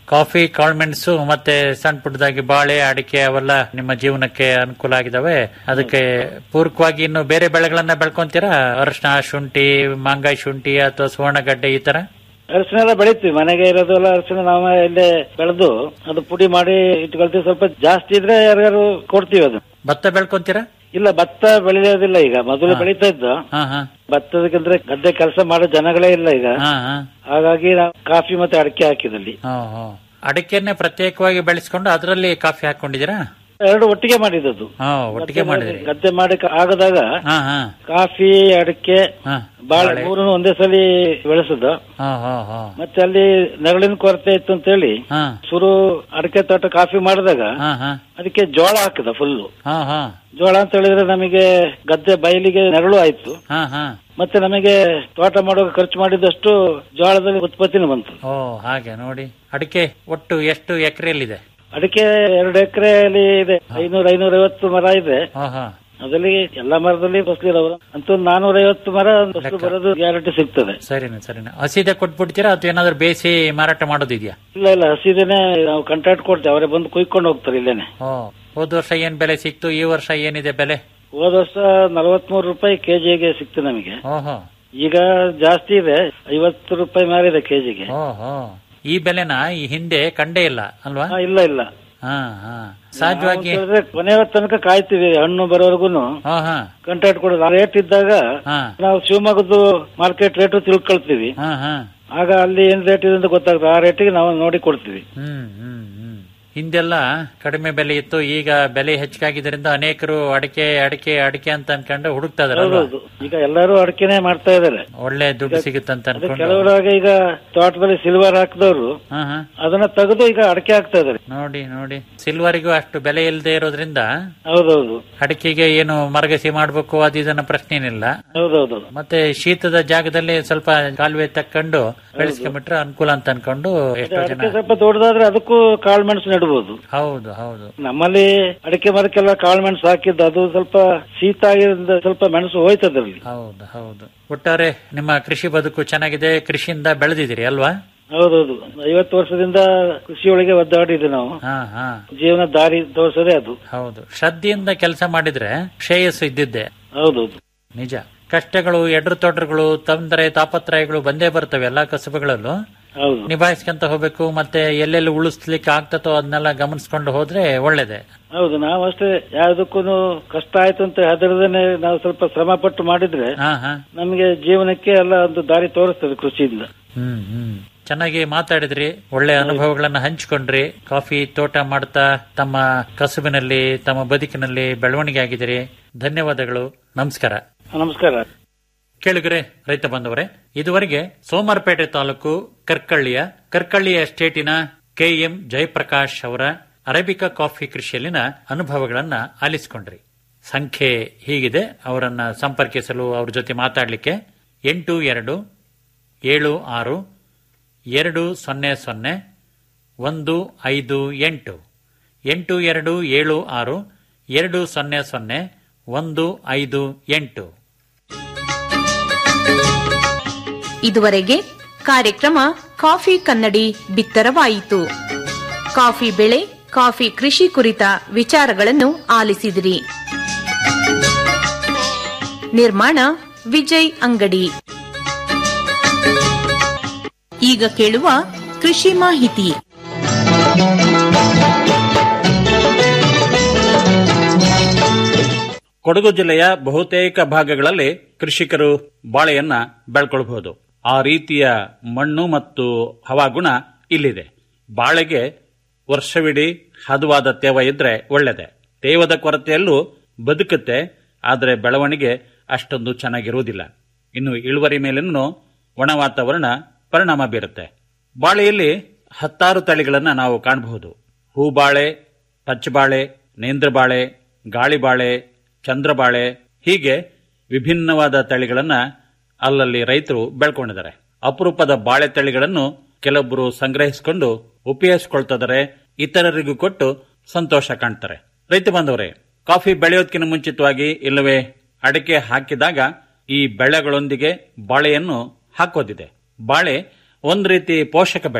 ಕಾಫಿ ಕಾಳ್ಮೆಣಸು ಮತ್ತೆ ಸಣ್ಣ ಪುಟ್ಟದಾಗಿ ಬಾಳೆ ಅಡಿಕೆ ಅವೆಲ್ಲ ನಿಮ್ಮ ಜೀವನಕ್ಕೆ ಅನುಕೂಲ ಆಗಿದಾವೆ ಅದಕ್ಕೆ ಪೂರಕವಾಗಿ ಇನ್ನು ಬೇರೆ ಬೆಳೆಗಳನ್ನ ಬೆಳ್ಕೊಂತೀರಾ ಅರಿಶಿನ ಶುಂಠಿ ಮಾಂಗಾಯಿ ಶುಂಠಿ ಅಥವಾ ಸುವರ್ಣಗಡ್ಡೆ ಈ ತರ ಅರಿಶಿನ ಎಲ್ಲ ಬೆಳಿತೀವಿ ಮನೆಗೆ ಇರೋದೆಲ್ಲ ಅರಿಶಿನ ನಾವು ಇಲ್ಲೇ ಬೆಳೆದು ಅದು ಪುಡಿ ಮಾಡಿ ಇಟ್ಕೊಳ್ತೀವಿ ಸ್ವಲ್ಪ ಜಾಸ್ತಿ ಇದ್ರೆ ಯಾರ್ಯಾರು ಕೊಡ್ತೀವಿ ಅದು ಭತ್ತ ಬೆಳ್ಕೊಂತೀರಾ ಇಲ್ಲ ಭತ್ತ ಬೆಳೆಯೋದಿಲ್ಲ ಈಗ ಮೊದಲು ಬೆಳೀತಾ ಇದ್ದು ಹಾ ಹಾ ಭತ್ತದಕ್ಕಿಂದ್ರೆ ಗದ್ದೆ ಕೆಲಸ ಮಾಡೋ ಜನಗಳೇ ಇಲ್ಲ ಈಗ ಹಾ ಹಾ ಹಾಗಾಗಿ ನಾವು ಕಾಫಿ ಮತ್ತೆ ಅಡಿಕೆ ಹಾಕಿದಲ್ಲಿ ಹಾ, ಹಾ. ಅಡಿಕೆನೆ ಪ್ರತ್ಯೇಕವಾಗಿ ಬೆಳೆಸ್ಕೊಂಡು ಅದರಲ್ಲಿ ಕಾಫಿ ಹಾಕೊಂಡಿದ್ದೀರಾ ಎರಡು ಒಟ್ಟಿಗೆ ಮಾಡಿದದ್ದು ಹಾ ಒಟ್ಟಿಗೆ ಮಾಡಿದಿರಿ ಗದ್ದೆ ಮಾಡಿ ಆಗದಾಗ ಹಾ ಹಾ ಕಾಫಿ ಅಡಿಕೆ ಹಾ ಬಾಳೆ ಮೂರನ್ನು ಒಂದೇ ಸಲ ಬೆಳೆಸುದು ಹಾ ಹಾ ಹಾ ಮತ್ತೆ ಅಲ್ಲಿ ನೆರಳಿನ ಕೊರತೆ ಇತ್ತು ಅಂತ ಹೇಳಿ ಹಾ ಶುರು ಅಡಿಕೆ ತೋಟ ಕಾಫಿ ಮಾಡಿದಾಗ ಹಾ ಹಾ ಅದಕ್ಕೆ ಜೋಳ ಹಾಕಿದ ಫುಲ್ಲು ಹಾ ಹಾ ಜೋಳ ಅಂತ ಹೇಳಿದ್ರೆ ನಮಗೆ ಗದ್ದೆ ಬಯಲಿಗೆ ನೆರಳು ಆಯ್ತು ಹಾ ಹಾ ಮತ್ತೆ ನಮಗೆ ತೋಟ ಮಾಡುವಾಗ ಖರ್ಚು ಮಾಡಿದಷ್ಟು ಜೋಳದಲ್ಲಿ ಉತ್ಪತ್ತಿನೂ ಬಂತು ಓ ಹಾಗೆ ನೋಡಿ ಅಡಿಕೆ ಒಟ್ಟು ಎಷ್ಟು ಎಕರೆಯಲ್ಲಿದೆ ಅಡಿಕೆ ಎರಡು ಎಕರೆಯಲ್ಲಿ ಇದೆ ಐನೂರ ಐನೂರ ಐವತ್ತು ಮರ ಇದೆ ಹಾ ಹಾ ಅದರಲ್ಲಿ ಎಲ್ಲ ಮರದಲ್ಲಿ ಫಸಲಿರವರು ಅಂತೂ ನಾನೂರ ಐವತ್ತು ಮರ ಫಸಲು ಬರೋದು ಗ್ಯಾರಂಟಿ ಸಿಗ್ತದೆ ಸರಿನೆ ಸರಿನೆ ಹಸಿದೆ ಕೊಟ್ಬಿಡ್ತೀರಾ ಅಥವಾ ಏನಾದ್ರು ಬೇಯಿಸಿ ಮಾರಾಟ ಮಾಡೋದಿದ್ಯಾ ಇಲ್ಲ ಇಲ್ಲ ಹಸಿದೇನೆ ನಾವು ಕಾಂಟ್ರಾಕ್ಟ್ ಕೊಡ್ತೇವೆ ಅವರೇ ಬಂದು ಕುಯ್ಕೊಂಡು ಹೋಗ್ತಾರೆ ಇಲ್ಲೇನೆ ಓ ಹೋದ ವರ್ಷ ಏನ್ ಬೆಲೆ ಸಿಕ್ತು ಈ ವರ್ಷ ಏನಿದೆ ಬೆಲೆ ಹೋದ ವರ್ಷ ನಲವತ್ಮೂರು ರೂಪಾಯಿ ಕೆಜಿಗೆ ಸಿಕ್ತು ನಮಗೆ ಓಹೋ ಈಗ ಜಾಸ್ತಿ ಇದೆ ಐವತ್ತು ರೂಪಾಯಿ ಮಾರಿದೆ ಕೆಜಿಗೆ ಓಹೋ ಈ ಬೆಲೆನ ಈ ಹಿಂದೆ ಕಂಡೇ ಇಲ್ಲ ಅಲ್ವಾ ಇಲ್ಲ ಇಲ್ಲ ಹಾ ಹಾ ಸಹಜವಾಗಿ ನಾವು ಕೇಳಿದ್ರೆ ಕೊನೆಯ ತನಕ ಕಾಯ್ತೀವಿ ಹಣ್ಣು ಬರೋವರೆಗೂ ಹಾ ಹಾ ಕಾಂಟ್ರಾಕ್ಟ್ ಕೊಡೋದು ರೇಟ್ ಇದ್ದಾಗ ಹಾ ನಾವು ಶಿವಮೊಗ್ಗದ್ದು ಮಾರ್ಕೆಟ್ ರೇಟು ತಿಳ್ಕೊಳ್ತೀವಿ ಹಾ ಹಾ ಆಗ ಅಲ್ಲಿ ಏನ್ ರೇಟ್ ಇದೆ ಅಂತ ಗೊತ್ತಾಗ್ತದೆ ಆ ರೇಟಿಗೆ ನಾವು ನೋಡಿ ಕೊಡ್ತೀವಿ ಹ್ಮ್ ಹ್ಮ್ ಹ್ಮ್ ಹಿಂದೆಲ್ಲ ಕಡಿಮೆ ಬೆಲೆ ಇತ್ತು ಈಗ ಬೆಲೆ ಹೆಚ್ಚಾಗಿದ್ದರಿಂದ ಅನೇಕರು ಅಡಿಕೆ ಅಡಿಕೆ ಅಡಿಕೆ ಅಂತ ಅನ್ಕೊಂಡು ಹುಡುಕ್ತಾ ಇದಾರಲ್ವಾ ಹೌದು ಈಗ ಎಲ್ಲರೂ ಅಡಿಕೆನೆ ಮಾಡ್ತಾ ಇದಾರೆ ಒಳ್ಳೆ ದುಡ್ಡು ಸಿಗುತ್ತಂತ ಅದು ಅನ್ಕೊಂಡು ಕೆಲವರಾಗ ಈಗ ತೋಟದಲ್ಲಿ ಸಿಲ್ವರ್ ಹಾಕಿದವರು ಹಾ ಹಾ ಅದನ್ನ ತೆಗೆದು ಈಗ ಅಡಿಕೆ ಹಾಕ್ತಾ ಇದಾರೆ ನೋಡಿ ನೋಡಿ ಸಿಲ್ವರಿಗೂ ಅಷ್ಟು ಬೆಲೆ ಇಲ್ಲದೆ ಇರೋದ್ರಿಂದ ಹೌದೌದು ಅಡಿಕೆಗೆ ಏನು ಮರಗಸಿ ಮಾಡ್ಬೇಕು ಅದು ಇದನ್ನ ಪ್ರಶ್ನೆ ಏನಿಲ್ಲ ಹೌದೌದು ಮತ್ತೆ ಶೀತದ ಜಾಗದಲ್ಲಿ ಸ್ವಲ್ಪ ಕಾಲುವೆ ತಕ್ಕೊಂಡು ಬೆಳೆಸ್ಕೊಂಡ್ಬಿಟ್ರೆ ಅನುಕೂಲ ಅಂತ ಅನ್ಕೊಂಡು ಎಷ್ಟೋ ಜನ ಅಡಿಕೆ ಸ್ವಲ್ಪ ದೊಡ್ಡದಾದ್ರೆ ಅದಕ್ಕೂ ಕಾಳು ಮೆಣಸು ನೆಡ್ಬೋದು ಹೌದು ಹೌದು ನಮ್ಮಲ್ಲಿ ಅಡಿಕೆ ಮರಕ್ಕೆಲ್ಲ ಕಾಳು ಮೆಣಸು ಹಾಕಿದ್ದು ಅದು ಸ್ವಲ್ಪ ಶೀತ ಆಗಿರೋದ್ರಿಂದ ಸ್ವಲ್ಪ ಮೆಣಸು ಹೋಯ್ತು ಅದ್ರಲ್ಲಿ ಹೌದು ಹೌದು ಒಟ್ಟಾರೆ ನಿಮ್ಮ ಕೃಷಿ ಬದುಕು ಚೆನ್ನಾಗಿದೆ ಕೃಷಿಯಿಂದ ಬೆಳೆದಿದ್ದೀರಿ ಅಲ್ವಾ ಹೌದೌದು ಐವತ್ತು ವರ್ಷದಿಂದ ಕೃಷಿಯೊಳಗೆ ಒದ್ದಾಡಿದ್ವಿ ನಾವು ಹಾ ಹಾ ಜೀವನ ದಾರಿ ತೋರಿಸೋದೇ ಅದು ಹೌದು ಶ್ರದ್ಧೆಯಿಂದ ಕೆಲಸ ಮಾಡಿದ್ರೆ ಶ್ರೇಯಸ್ಸು ಇದ್ದಿದ್ದೆ ಹೌದೌದು ನಿಜ ಕಷ್ಟಗಳು ಎಡ್ರು ತೊಡ್ರುಗಳು ತೊಂದರೆ ತಾಪತ್ರಯಗಳು ಬಂದೇ ಬರ್ತವೆ ಎಲ್ಲಾ ಕಸಬುಗಳಲ್ಲೂ ಹೌದು ನಿಭಾಯಿಸ್ಕೊಂತ ಹೋಗ್ಬೇಕು ಮತ್ತೆ ಎಲ್ಲೆಲ್ಲಿ ಉಳಿಸ್ಲಿಕ್ಕೆ ಆಗ್ತತೋ ಅದನ್ನೆಲ್ಲ ಗಮನಿಸ್ಕೊಂಡು ಹೋದ್ರೆ ಒಳ್ಳೇದೆ ಹೌದು ನಾವು ಅಷ್ಟೇ ಯಾವ್ದಕ್ಕೂ ಕಷ್ಟ ಆಯ್ತು ಅಂತ ಹೆದರದೇನೆ ನಾವು ಸ್ವಲ್ಪ ಶ್ರಮ ಪಟ್ಟು ಮಾಡಿದ್ರೆ ಹಾ ಹಾ ನಮಗೆ ಜೀವನಕ್ಕೆ ಎಲ್ಲ ಒಂದು ದಾರಿ ತೋರಿಸ್ತದೆ ಕೃಷಿಯಿಂದ ಹ್ಮ್ ಹ್ಮ್ ಚೆನ್ನಾಗಿ ಮಾತಾಡಿದ್ರಿ ಒಳ್ಳೆ ಅನುಭವಗಳನ್ನ ಹಂಚಿಕೊಂಡ್ರಿ ಕಾಫಿ ತೋಟ ಮಾಡ್ತಾ ತಮ್ಮ ಕಸುಬಿನಲ್ಲಿ ತಮ್ಮ ಬದುಕಿನಲ್ಲಿ ಬೆಳವಣಿಗೆ ಆಗಿದ್ದೀರಿ ಧನ್ಯವಾದಗಳು ನಮಸ್ಕಾರ ನಮಸ್ಕಾರ ಕೇಳಿಗರೆ ರೈತ ಬಂದವರೇ ಇದುವರೆಗೆ ಸೋಮವಾರಪೇಟೆ ತಾಲೂಕು ಕರ್ಕಳ್ಳಿಯ ಕರ್ಕಳ್ಳಿಯ ಎಸ್ಟೇಟಿನ ಕೆಎಂ ಜಯಪ್ರಕಾಶ್ ಅವರ ಅರೇಬಿಕಾ ಕಾಫಿ ಕೃಷಿಯಲ್ಲಿನ ಅನುಭವಗಳನ್ನ ಆಲಿಸಿಕೊಂಡ್ರಿ ಸಂಖ್ಯೆ ಹೀಗಿದೆ ಅವರನ್ನ ಸಂಪರ್ಕಿಸಲು ಅವ್ರ ಜೊತೆ ಮಾತಾಡಲಿಕ್ಕೆ ಎಂಟು ಎರಡು ಏಳು ಆರು ಎರಡು ಸೊನ್ನೆ ಸೊನ್ನೆ ಒಂದು ಐದು ಎಂಟು ಎಂಟು ಎರಡು ಏಳು ಆರು ಎರಡು ಸೊನ್ನೆ ಸೊನ್ನೆ ಒಂದು ಐದು ಎಂಟು ಇದುವರೆಗೆ ಕಾರ್ಯಕ್ರಮ ಕಾಫಿ ಕನ್ನಡಿ ಬಿತ್ತರವಾಯಿತು ಕಾಫಿ ಬೆಳೆ ಕಾಫಿ ಕೃಷಿ ಕುರಿತ ವಿಚಾರಗಳನ್ನು ಆಲಿಸಿದಿರಿ ನಿರ್ಮಾಣ ವಿಜಯ್ ಅಂಗಡಿ ಈಗ ಕೇಳುವ ಕೃಷಿ ಮಾಹಿತಿ ಕೊಡಗು ಜಿಲ್ಲೆಯ ಬಹುತೇಕ ಭಾಗಗಳಲ್ಲಿ ಕೃಷಿಕರು ಬಾಳೆಯನ್ನ ಬೆಳ್ಕೊಳ್ಬಹುದು ಆ ರೀತಿಯ ಮಣ್ಣು ಮತ್ತು ಹವಾಗುಣ ಇಲ್ಲಿದೆ ಬಾಳೆಗೆ ವರ್ಷವಿಡೀ ಹದವಾದ ತೇವ ಇದ್ರೆ ಒಳ್ಳೆದೆ ತೇವದ ಕೊರತೆಯಲ್ಲೂ ಬದುಕುತ್ತೆ ಆದರೆ ಬೆಳವಣಿಗೆ ಅಷ್ಟೊಂದು ಚೆನ್ನಾಗಿರುವುದಿಲ್ಲ ಇನ್ನು ಇಳುವರಿ ಮೇಲೂ ಒಣ ವಾತಾವರಣ ಪರಿಣಾಮ ಬೀರುತ್ತೆ ಬಾಳೆಯಲ್ಲಿ ಹತ್ತಾರು ತಳಿಗಳನ್ನ ನಾವು ಕಾಣಬಹುದು ಹೂಬಾಳೆ ಪಚ್ಚಬಾಳೆ ನೇಂದ್ರಬಾಳೆ ಗಾಳಿಬಾಳೆ ಚಂದ್ರಬಾಳೆ ಹೀಗೆ ವಿಭಿನ್ನವಾದ ತಳಿಗಳನ್ನ ಅಲ್ಲಲ್ಲಿ ರೈತರು ಬೆಳ್ಕೊಂಡಿದ್ದಾರೆ ಅಪರೂಪದ ಬಾಳೆ ತಳಿಗಳನ್ನು ಕೆಲವೊಬ್ಬರು ಸಂಗ್ರಹಿಸಿಕೊಂಡು ಉಪಯೋಗಿಸಿಕೊಳ್ತಿದ್ದಾರೆ ಇತರರಿಗೂ ಕೊಟ್ಟು ಸಂತೋಷ ಕಾಣ್ತಾರೆ ರೈತ ಬಾಂಧವರೇ ಕಾಫಿ ಬೆಳೆಯೋದಕ್ಕಿಂತ ಮುಂಚಿತವಾಗಿ ಇಲ್ಲವೇ ಅಡಿಕೆ ಹಾಕಿದಾಗ ಈ ಬೆಳೆಗಳೊಂದಿಗೆ ಬಾಳೆಯನ್ನು ಹಾಕೋದಿದೆ ಬಾಳೆ ಒಂದ್ ರೀತಿ ಪೋಷಕ ಬೆಳೆ